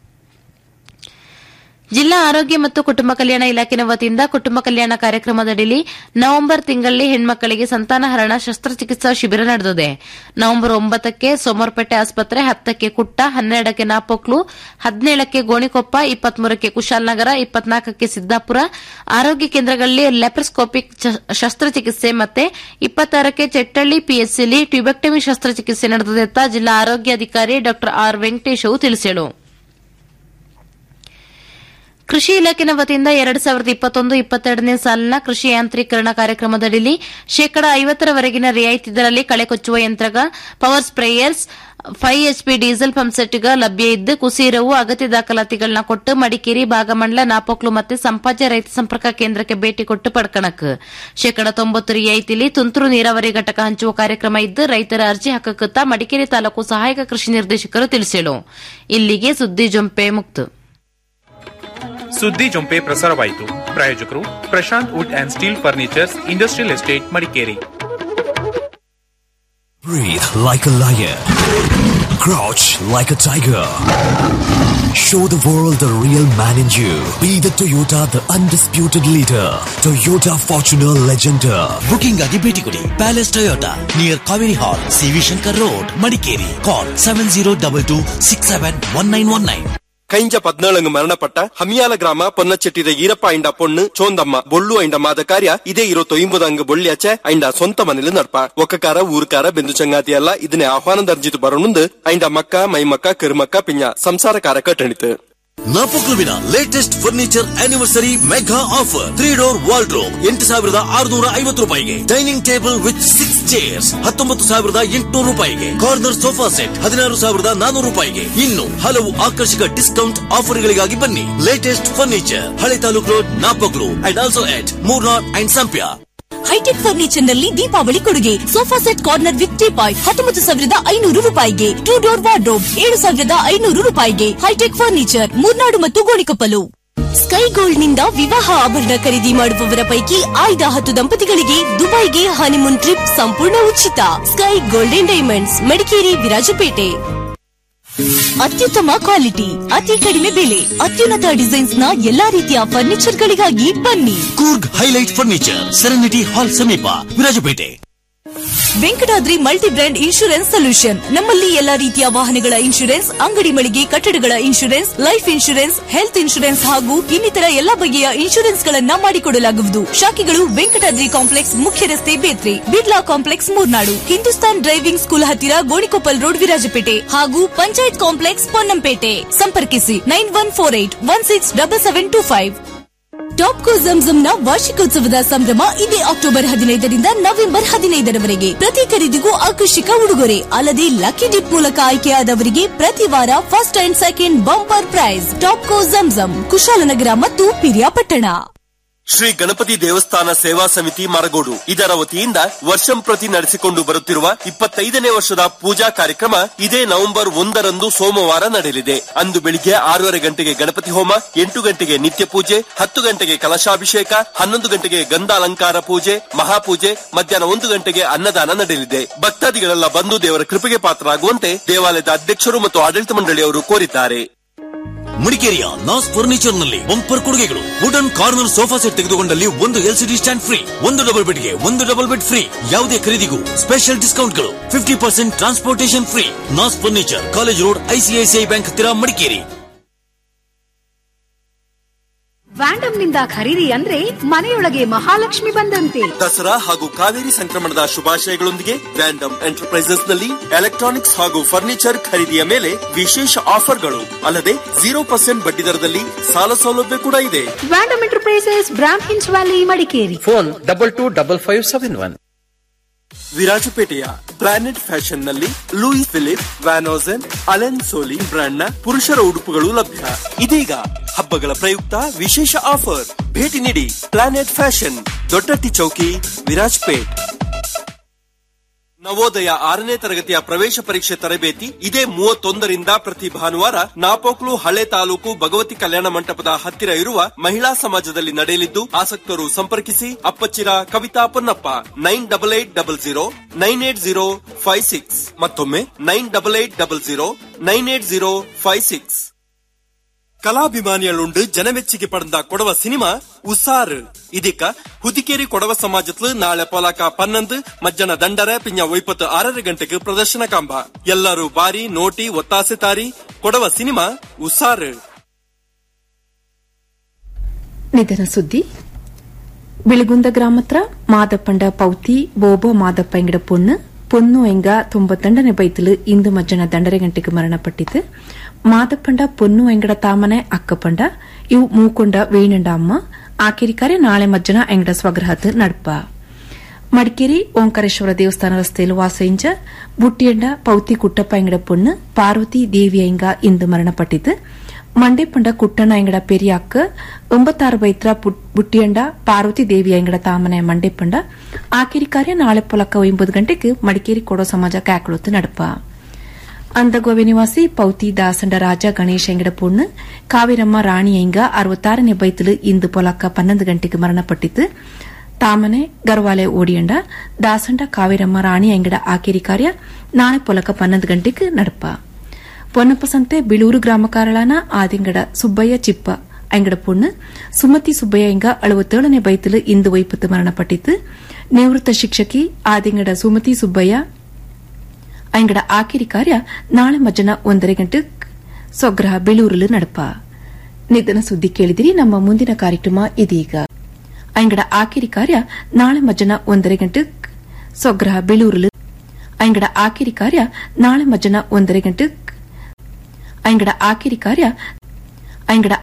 ಜಿಲ್ಲಾ ಆರೋಗ್ಯ ಮತ್ತು ಕುಟುಂಬ ಕಲ್ಯಾಣ ಇಲಾಖೆ ವತಿಯಿಂದ ಕುಟುಂಬ ಕಲ್ಯಾಣ ಕಾರ್ಯಕ್ರಮದಡಿಯಲ್ಲಿ ನವೆಂಬರ್ ತಿಂಗಳಲ್ಲಿ ಹೆಣ್ಮಕ್ಕಳಿಗೆ ಸಂತಾನಹರಣ ಶಸ್ತ್ರಚಿಕಿತ್ಸಾ ಶಿಬಿರ ನಡೆದಿದೆ ನವೆಂಬರ್ ಒಂಬತ್ತಕ್ಕೆ ಸೋಮವಾರಪೇಟೆ ಆಸ್ಪತ್ರೆ ಹತ್ತಕ್ಕೆ ಕುಟ್ಟ ಹನ್ನೆರಡಕ್ಕೆ ನಾಪೊಕ್ಲು ಹದಿನೇಳಕ್ಕೆ ಗೋಣಿಕೊಪ್ಪ ಇಪ್ಪತ್ಮೂರಕ್ಕೆ ಕುಶಾಲನಗರ ಇಪ್ಪತ್ನಾಲ್ಕಕ್ಕೆ ಸಿದ್ದಾಪುರ ಆರೋಗ್ಯ ಕೇಂದ್ರಗಳಲ್ಲಿ ಲೆಪ್ರಸ್ಕೋಪಿಕ್ ಶಸ್ತ್ರಚಿಕಿತ್ಸೆ ಮತ್ತೆ ಇಪ್ಪತ್ತಾರಕ್ಕೆ ಚೆಟ್ಟಳ್ಳಿ ಪಿಎಸ್ಸಿಲಿ ಟ್ಯೂಬೆಕ್ಟಮಿ ಶಸ್ತ್ರಚಿಕಿತ್ಸೆ ನಡೆದಿದೆ ಅಂತ ಜಿಲ್ಲಾ ಆರೋಗ್ಯಾಧಿಕಾರಿ ಡಾ ಆರ್ ವೆಂಕಟೇಶ್ ತಿಳಿಸಿದರು ಕೃಷಿ ಇಲಾಖೆನ ವತಿಯಿಂದ ಎರಡು ಸಾವಿರದ ಇಪ್ಪತ್ತೊಂದು ಇಪ್ಪತ್ತೆರಡನೇ ಸಾಲಿನ ಕೃಷಿ ಯಾಂತ್ರೀಕರಣ ಕಾರ್ಯಕ್ರಮದಡಿಯಲ್ಲಿ ಶೇಕಡ ಐವತ್ತರವರೆಗಿನ ರಿಯಾಯಿತಿ ದರದಲ್ಲಿ ಕಳೆ ಕೊಚ್ಚುವ ಯಂತ್ರಗ power sprayers five HP diesel ಪಂಪ್ಸೆಟ್ಗ ಲಭ್ಯ ಇದ್ದು ಕುಸೀರವು ಅಗತ್ಯ ದಾಖಲಾತಿಗಳನ್ನ ಕೊಟ್ಟು ಮಡಿಕೇರಿ ಭಾಗಮಂಡಲ ನಾಪೊಕ್ಲು ಮತ್ತು ಸಂಪಾಜೆ ರೈತ ಸಂಪರ್ಕ ಕೇಂದ್ರಕ್ಕೆ ಭೇಟಿ ಕೊಟ್ಟು ಪಡ್ಕಣಕ್ ಶೇಕಡ ತೊಂಬತ್ತು ರಿಯಾಯಿತಿಲಿ ತುಂತುರು ನೀರಾವರಿ ಘಟಕ ಹಂಚುವ ಕಾರ್ಯಕ್ರಮ ಇದ್ದು ರೈತರ ಅರ್ಜಿ ಹಾಕಕುತ್ತ ಮಡಿಕೇರಿ ತಾಲೂಕು ಸಹಾಯಕ ಕೃಷಿ ನಿರ್ದೇಶಕರು ತಿಳಿಸಿದರು ಇಲ್ಲಿಗೆ ಸುದ್ದಿ ಜೊಂಪೆ ಮುಕ್ತು ಸುದ್ದಿ ಜೊಂಪೆ ಪ್ರಸಾರವಾಯಿತು ಪ್ರಾಯೋಜಕರು Prashanth wood and steel furnitures industrial estate Madikeri Breathe like a lion. Crouch like a tiger. Show the world the real man in you. Be the Toyota, the undisputed leader. Toyota Fortuner Legender. Booking ಆಗಿ ಭೇಟಿ ಕೊಡಿ palace Toyota near Kaveri hall CV Shankar road Madikeri call seven zero double two six seven one nine one nine ಕೈಂಜ ಪದ್ನಾಳಂಗ್ ಮರಣಪಟ್ಟ ಹಮಿಯಾಲ ಗ್ರಾಮ ಪೊನ್ನಚೆಟ್ಟಿದ ಈರಪ್ಪ ಐಂಡ ಪೊಣ್ಣು ಚೋಂದಮ್ಮ ಬೊಳ್ಳು ಐಂಡ ಮಾದ ಕಾರ್ಯ ಇದೇ ಇರೋ ತೊಂಬುದಂಗ್ ಬೊಳ್ಳಿಯಾಚೆ ಐಂಡ ಸ್ವಂತ ಮನೇಲಿ ನಡ್ಪ ಒಕ್ಕಕಾರ ಊರ್ಕಾರ ಬೆಂದು ಚಂಗಾತಿ ಎಲ್ಲ ಇದನ್ನೇ ಆಹ್ವಾನದ ಅರ್ಜಿತು ಬರೋಣುಂದು ಐಂಡ ಮಕ್ಕ ಮೈಮಕ್ಕ ಕಿರುಮಕ್ಕ ಪಿಂಜ ಸಂಸಾರಕಾರ ಕಟ್ಟಣಿತು ನಾಪೊಕ್ಲುವಿನ latest furniture anniversary mega offer three door wardrobe ಎಂಟು ಸಾವಿರದ ಆರುನೂರ ಐವತ್ತು ರೂಪಾಯಿಗೆ dining table with six chairs ಹತ್ತೊಂಬತ್ತು ಸಾವಿರದ ಎಂಟುನೂರು ರೂಪಾಯಿಗೆ ಕಾರ್ನರ್ ಸೋಫಾ ಸೆಟ್ ಹದಿನಾರು ಸಾವಿರದ ನಾನೂರು ರೂಪಾಯಿಗೆ ಇನ್ನು ಹಲವು ಆಕರ್ಷಕ ಡಿಸ್ಕೌಂಟ್ ಆಫರ್ಗಳಿಗಾಗಿ ಬನ್ನಿ ಲೇಟೆಸ್ಟ್ ಫರ್ನಿಚರ್ ಹಳೆ taluk road Napoklu and also at Moornad and ಸಂಪ್ಯ ಹೈಟೆಕ್ ಫರ್ನಿಚರ್ ನಲ್ಲಿ ದೀಪಾವಳಿ ಕೊಡುಗೆ sofa set corner with teapoy ಹತ್ತೊಂಬತ್ತು ಸಾವಿರದ ಐನೂರು ರೂಪಾಯಿಗೆ ಟೂ ಡೋರ್ ವಾರ್ಡ್ರೋಬ್ ಏಳು ಸಾವಿರದ ಐನೂರು ರೂಪಾಯಿಗೆ ಹೈಟೆಕ್ ಫರ್ನಿಚರ್ ಮೂರ್ನಾಡು ಮತ್ತು ಗೋಣಿಕೊಪ್ಪಲು ಸ್ಕೈ ಗೋಲ್ಡ್ ನಿಂದ ವಿವಾಹ ಆಭರಣ ಖರೀದಿ ಮಾಡುವವರ ಪೈಕಿ ಆಯ್ದ ಹತ್ತು ದಂಪತಿಗಳಿಗೆ ದುಬೈಗೆ ಹನಿಮೂನ್ ಟ್ರಿಪ್ ಸಂಪೂರ್ಣ ಉಚಿತ sky golden diamonds Madikeri Virajpet ಅತ್ಯುತ್ತಮ ಕ್ವಾಲಿಟಿ ಅತಿ ಕಡಿಮೆ ಬೆಲೆ ಅತ್ಯುನ್ನತ ಡಿಸೈನ್ಸ್ ನ ಎಲ್ಲಾ ರೀತಿಯ ಫರ್ನಿಚರ್ ಗಳಿಗಾಗಿ ಬನ್ನಿ Coorg highlight furniture serenity hall ಸಮೀಪ Virajpet Venkatadri multi brand insurance solution ನಮ್ಮಲ್ಲಿ ಎಲ್ಲಾ ರೀತಿಯ ವಾಹನಗಳ ಇನ್ಶೂರೆನ್ಸ್ ಅಂಗಡಿ ಮಳಿಗೆ ಕಟ್ಟಡಗಳ insurance life insurance health insurance ಹಾಗೂ ಇನ್ನಿತರ ಎಲ್ಲಾ ಬಗೆಯ ಇನ್ಶೂರೆನ್ಸ್ ಗಳನ್ನ ಮಾಡಿಕೊಡಲಾಗುವುದು ಶಾಖೆಗಳು ವೆಂಕಟಾದ್ರಿ ಕಾಂಪ್ಲೆಕ್ಸ್ ಮುಖ್ಯ ರಸ್ತೆ Bethri Birla complex Murnad Hindustan driving school ಹತ್ತಿರ ಗೋಣಿಕೊಪ್ಪಲ್ ರೋಡ್ ವಿರಾಜಪೇಟೆ ಹಾಗೂ ಪಂಚಾಯತ್ ಕಾಂಪ್ಲೆಕ್ಸ್ ಪೊನ್ನಂಪೇಟೆ ಸಂಪರ್ಕಿಸಿ nine one four eight one six double seven two five Topco ಜಂಜಂನ ವಾರ್ಷಿಕೋತ್ಸವದ ಸಂಭ್ರಮ ಇದೇ ಅಕ್ಟೋಬರ್ ಹದಿನೈದರಿಂದ ನವೆಂಬರ್ ಹದಿನೈದರವರೆಗೆ ಪ್ರತಿ ಖರೀದಿಗೂ ಆಕರ್ಷಕ ಉಡುಗೊರೆ ಅಲ್ಲದೆ ಲಕ್ಕಿ ಡಿಪ್ ಮೂಲಕ ಆಯ್ಕೆಯಾದವರಿಗೆ ಪ್ರತಿ ವಾರ first and second bumper prize Topco Zamzam Kushalnagar ಮತ್ತು ಪಿರಿಯಾಪಟ್ಟಣ ಶ್ರೀ ಗಣಪತಿ ದೇವಸ್ಥಾನ ಸೇವಾ ಸಮಿತಿ ಮರಗೋಡು ಇದರ ವತಿಯಿಂದ ವರ್ಷಂ ಪ್ರತಿ ನಡೆಸಿಕೊಂಡು ಬರುತ್ತಿರುವ ಇಪ್ಪತ್ತೈದನೇ ವರ್ಷದ ಪೂಜಾ ಕಾರ್ಯಕ್ರಮ ಇದೇ ನವೆಂಬರ್ ಒಂದರಂದು ಸೋಮವಾರ ನಡೆಯಲಿದೆ ಅಂದು ಬೆಳಿಗ್ಗೆ ಆರೂವರೆ ಗಂಟೆಗೆ ಗಣಪತಿ ಹೋಮ ಎಂಟು ಗಂಟೆಗೆ ನಿತ್ಯ ಪೂಜೆ ಹತ್ತು ಗಂಟೆಗೆ ಕಲಶಾಭಿಷೇಕ ಹನ್ನೊಂದು ಗಂಟೆಗೆ ಗಂಧಾಲಂಕಾರ ಪೂಜೆ ಮಹಾಪೂಜೆ ಮಧ್ಯಾಹ್ನ ಒಂದು ಗಂಟೆಗೆ ಅನ್ನದಾನ ನಡೆಯಲಿದೆ ಭಕ್ತಾದಿಗಳೆಲ್ಲ ಬಂದು ದೇವರ ಕೃಪೆಗೆ ಪಾತ್ರರಾಗುವಂತೆ ದೇವಾಲಯದ ಅಧ್ಯಕ್ಷರು ಮತ್ತು ಆಡಳಿತ ಮಂಡಳಿಯವರು ಕೋರಿದ್ದಾರೆ ಮಡಿಕೇರಿಯ ನಾಸ್ ಫರ್ನಿಚರ್ ನಲ್ಲಿ ಬಂಪರ್ ಕೊಡುಗೆಗಳು ವುಡನ್ ಕಾರ್ನರ್ ಸೋಫಾ ಸೆಟ್ ತೆಗೆದುಕೊಂಡಲ್ಲಿ ಒಂದು ಎಲ್ಸಿಡಿ ಸ್ಟ್ಯಾಂಡ್ ಫ್ರೀ ಒಂದು ಡಬಲ್ ಬೆಡ್ಗೆ ಒಂದು ಡಬಲ್ ಬೆಡ್ ಫ್ರೀ ಯಾವುದೇ ಖರೀದಿಗೂ ಸ್ಪೆಷಲ್ ಡಿಸ್ಕೌಂಟ್ಗಳು fifty percent transportation free Naz furniture college road ICICI bank ಹತ್ತಿರ ಮಡಿಕೇರಿ ವ್ಯಾಂಡಮ್ ನಿಂದ ಖರೀದಿ ಅಂದ್ರೆ ಮನೆಯೊಳಗೆ ಮಹಾಲಕ್ಷ್ಮಿ ಬಂದಂತೆ ದಸರಾ ಹಾಗೂ ಕಾವೇರಿ ಸಂಕ್ರಮಣದ ಶುಭಾಶಯಗಳೊಂದಿಗೆ ವ್ಯಾಂಡಮ್ ಎಂಟರ್ಪ್ರೈಸಸ್ ನಲ್ಲಿ ಎಲೆಕ್ಟ್ರಾನಿಕ್ಸ್ ಹಾಗೂ ಫರ್ನಿಚರ್ ಖರೀದಿಯ ಮೇಲೆ ವಿಶೇಷ ಆಫರ್ಗಳು ಅಲ್ಲದೆ ಜೀರೋ ಪರ್ಸೆಂಟ್ ಬಡ್ಡಿ ದರದಲ್ಲಿ ಸಾಲ ಸೌಲಭ್ಯ ಕೂಡ ಇದೆ ವ್ಯಾಂಡಮ್ ಎಂಟರ್ಪ್ರೈಸಸ್ ಬ್ರಾಮ್ ಹಿನ್ಸ್ valley Madikeri phone double two double five seven one ವಿರಾಜಪೇಟೆಯ ಪ್ಲಾನೆಟ್ ಫ್ಯಾಷನ್ ನಲ್ಲಿ Louis Philippe Van Heusen Allen Solly brand ನ ಪುರುಷರ ಉಡುಪುಗಳು ಲಭ್ಯ ಇದೀಗ ಹಬ್ಬಗಳ ಪ್ರಯುಕ್ತ ವಿಶೇಷ ಆಫರ್ ಭೇಟಿ ನೀಡಿ ಪ್ಲಾನೆಟ್ ಫ್ಯಾಷನ್ ದೊಡ್ಡಟ್ಟಿ ಚೌಕಿ ವಿರಾಜ್ಪೇಟ್ ನವೋದಯ ಆರನೇ ತರಗತಿಯ ಪ್ರವೇಶ ಪರೀಕ್ಷೆ ತರಬೇತಿ ಇದೇ ಮೂವತ್ತೊಂದರಿಂದ ಪ್ರತಿ ಭಾನುವಾರ ನಾಪೋಕ್ಲು ಹಳೆ ತಾಲೂಕು ಭಗವತಿ ಕಲ್ಯಾಣ ಮಂಟಪದ ಹತ್ತಿರ ಇರುವ ಮಹಿಳಾ ಸಮಾಜದಲ್ಲಿ ನಡೆಯಲಿದ್ದು ಆಸಕ್ತರು ಸಂಪರ್ಕಿಸಿ Appachira Kavitha Ponnappa nine double eight double zero nine eight zero five six ಮತ್ತೊಮ್ಮೆ nine double eight double zero nine eight zero five six கலாபிமானியலுண்டு ஜனமெச்சிக்கு படந்த கொடவ சினிமா உசாரு ಇದಕ್ಕ ಹುದಿಕೇರಿ ಕೊಡವ ಸಮಾಜತ್ಲು ನಾಳೆ ಪೊಲಾಕ ಪನ್ನೊಂದು ಮಜ್ಜನ ದಂಡರ ಪಿಂಜ ಒಯ್ಪತ್ತು ಆರರ ಗಂಟೆಗೆ ಪ್ರದರ್ಶನ ಕಾಂಬ ಎಲ್ಲರೂ ಬಾರಿ ನೋಟಿ ಒತ್ತಾಸೆ ತಾರಿ ಕೊಡವ ಸಿನಿಮಾ ಉಸಾರು ನಿಧನ ಸುದ್ದಿ ಬಿಳಗುಂದ ಗ್ರಾಮತ್ರ ಮಾದಪ್ಪಂಡ ಪೌತಿ ಬೋಬ ಮಾದಪ್ಪ ಎಂಗಡ ಪೊಣ್ಣು ಪೊನ್ನು ಎಂಗ ತೊಂಬತ್ತೊಂಡನೇ ಬೈತಲು ಇಂದು ಮಜ್ಜನ ದಂಡರೆ ಗಂಟೆಗೆ ಮರಣಪಟ್ಟಿತು ಮಾದಪ್ಪಂಡ ಪೊನ್ನು ಎಂಗಡ ತಾಮನೆ ಅಕ್ಕಪಂಡ ಇವು ಮೂಕೊಂಡ ವೇಣಂಡ ಅಮ್ಮ ಆಕೆರಿಕಾರೆ ನಾಳೆ ಮಜ್ಜನ ಎಂಗಡ ಸ್ವಗ್ರಹತ್ ನಡ್ಪ ಮಡಿಕೇರಿ ಓಂಕಾರೇಶ್ವರ ದೇವಸ್ಥಾನ ರಸ್ತೆಯಲ್ಲಿ ವಾಸಯಿಂಜ ಬುಟ್ಟಿಯಂಡ ಪೌತಿ ಕುಟ್ಟಪ್ಪ ಎಂಗಡ ಪೊಣ್ಣು ಪಾರ್ವತಿ ದೇವಿ ಎಂಗ ಇಂದು ಮರಣಪಟ್ಟಿತು ಮಂಡೇಪಂಡ ಕುಟ್ಟಣ್ಣ ಎಂಗಡ ಪೆರಿಯಾಕ್ಕ ಒಂಬತ್ತಾರು ಬೈತ್ರ ಬುಟ್ಟಿಯಂಡ ಪಾರ್ವತಿ ದೇವಿ ಎಂಗಡ ತಾಮನೆ ಮಂಡೇಪಂಡ ಆಕೆರಿ ಕಾರ್ಯ ನಾಳೆ ಪೊಲಕ್ಕ ಒಂಬತ್ತು ಗಂಟೆಗೆ ಮಡಿಕೇರಿ ಕೊಡೋ ಸಮಾಜ ಕ್ಯಾಕಳೊತ್ತು ನಡಪ ಅಂದಗೋವೆ ನಿವಾಸಿ ಪೌತಿ ದಾಸಂಡ ರಾಜ ಗಣೇಶ್ ಎಂಗಡ ಪೊಣ್ಣು ಕಾವೇರಮ್ಮ ರಾಣಿ ಎಂಗ ಅರವತ್ತಾರನೇ ಬೈತಲು ಇಂದು ಪೊಲಕ್ಕ ಪನ್ನೊಂದು ಗಂಟೆಗೆ ಮರಣಪಟ್ಟಿತು ತಾಮನೆ ಗರ್ವಾಲೆ ಓಡಿಯಂಡ ದಾಸಂಡ ಕಾವೇರಮ್ಮ ರಾಣಿ ಎಂಗಡ ಆಕೆರಿ ಕಾರ್ಯ ನಾಳೆ ಪೊಲಕ ಪನ್ನೊಂದು ಗಂಟೆಗೆ ನಡಪ ಪೊನ್ನಪ್ಪ ಸಂತೆ ಬಿಳೂರು ಗ್ರಾಮ ಕಾರಳಾನ ಆದಿಂಗಡ ಸುಬ್ಬಯ್ಯ ಚಿಪ್ಪ ಅಂಗಡ ಪೊಣ್ಣು ಸುಮತಿ ಸುಬ್ಬಯ್ಯ ಇಂಗ ಅಳುವತ್ತೇಳನೇ ಬೈತಲು ಇಂದು ವೈಪತ್ತು ಮರಣಪಟ್ಟಿತು ನಿವೃತ್ತ ಶಿಕ್ಷಕಿ ಆದಿಂಗಡ ಸುಮತಿ ಸುಬ್ಬಯ್ಯ ಅಂಗಡ ಆಕಿರಿ ಕಾರ್ಯ ನಾಳೆ ಮಧ್ಯಾಹ್ನ ಒಂದரை ಗಂಟೆ ಸ್ವಗ್ರಹ ಬೆಳೂರಲು ನಡಪ ನಿಧನ ಸುದ್ದಿ ಕೇಳಿದಿರಿ ನಮ್ಮ ಮುಂದಿನ ಕಾರ್ಯಕ್ರಮ ಇದೀಗ ಅಂಗಡ ಆಕಿರಿ ಕಾರ್ಯ ನಾಳೆ ಮಧ್ಯಾಹ್ನ ಒಂದரை ಗಂಟೆ ಸ್ವಗ್ರಹ ಬೆಳೂರಲು ಅಂಗಡ ಆಕಿರಿ ಕಾರ್ಯ ನಾಳೆ ಮಧ್ಯಾಹ್ನ ಒಂದரை ಗಂಟೆ ಅಂಗಡ ಆಕಿರಿ ಕಾರ್ಯ ಅಂಗಡ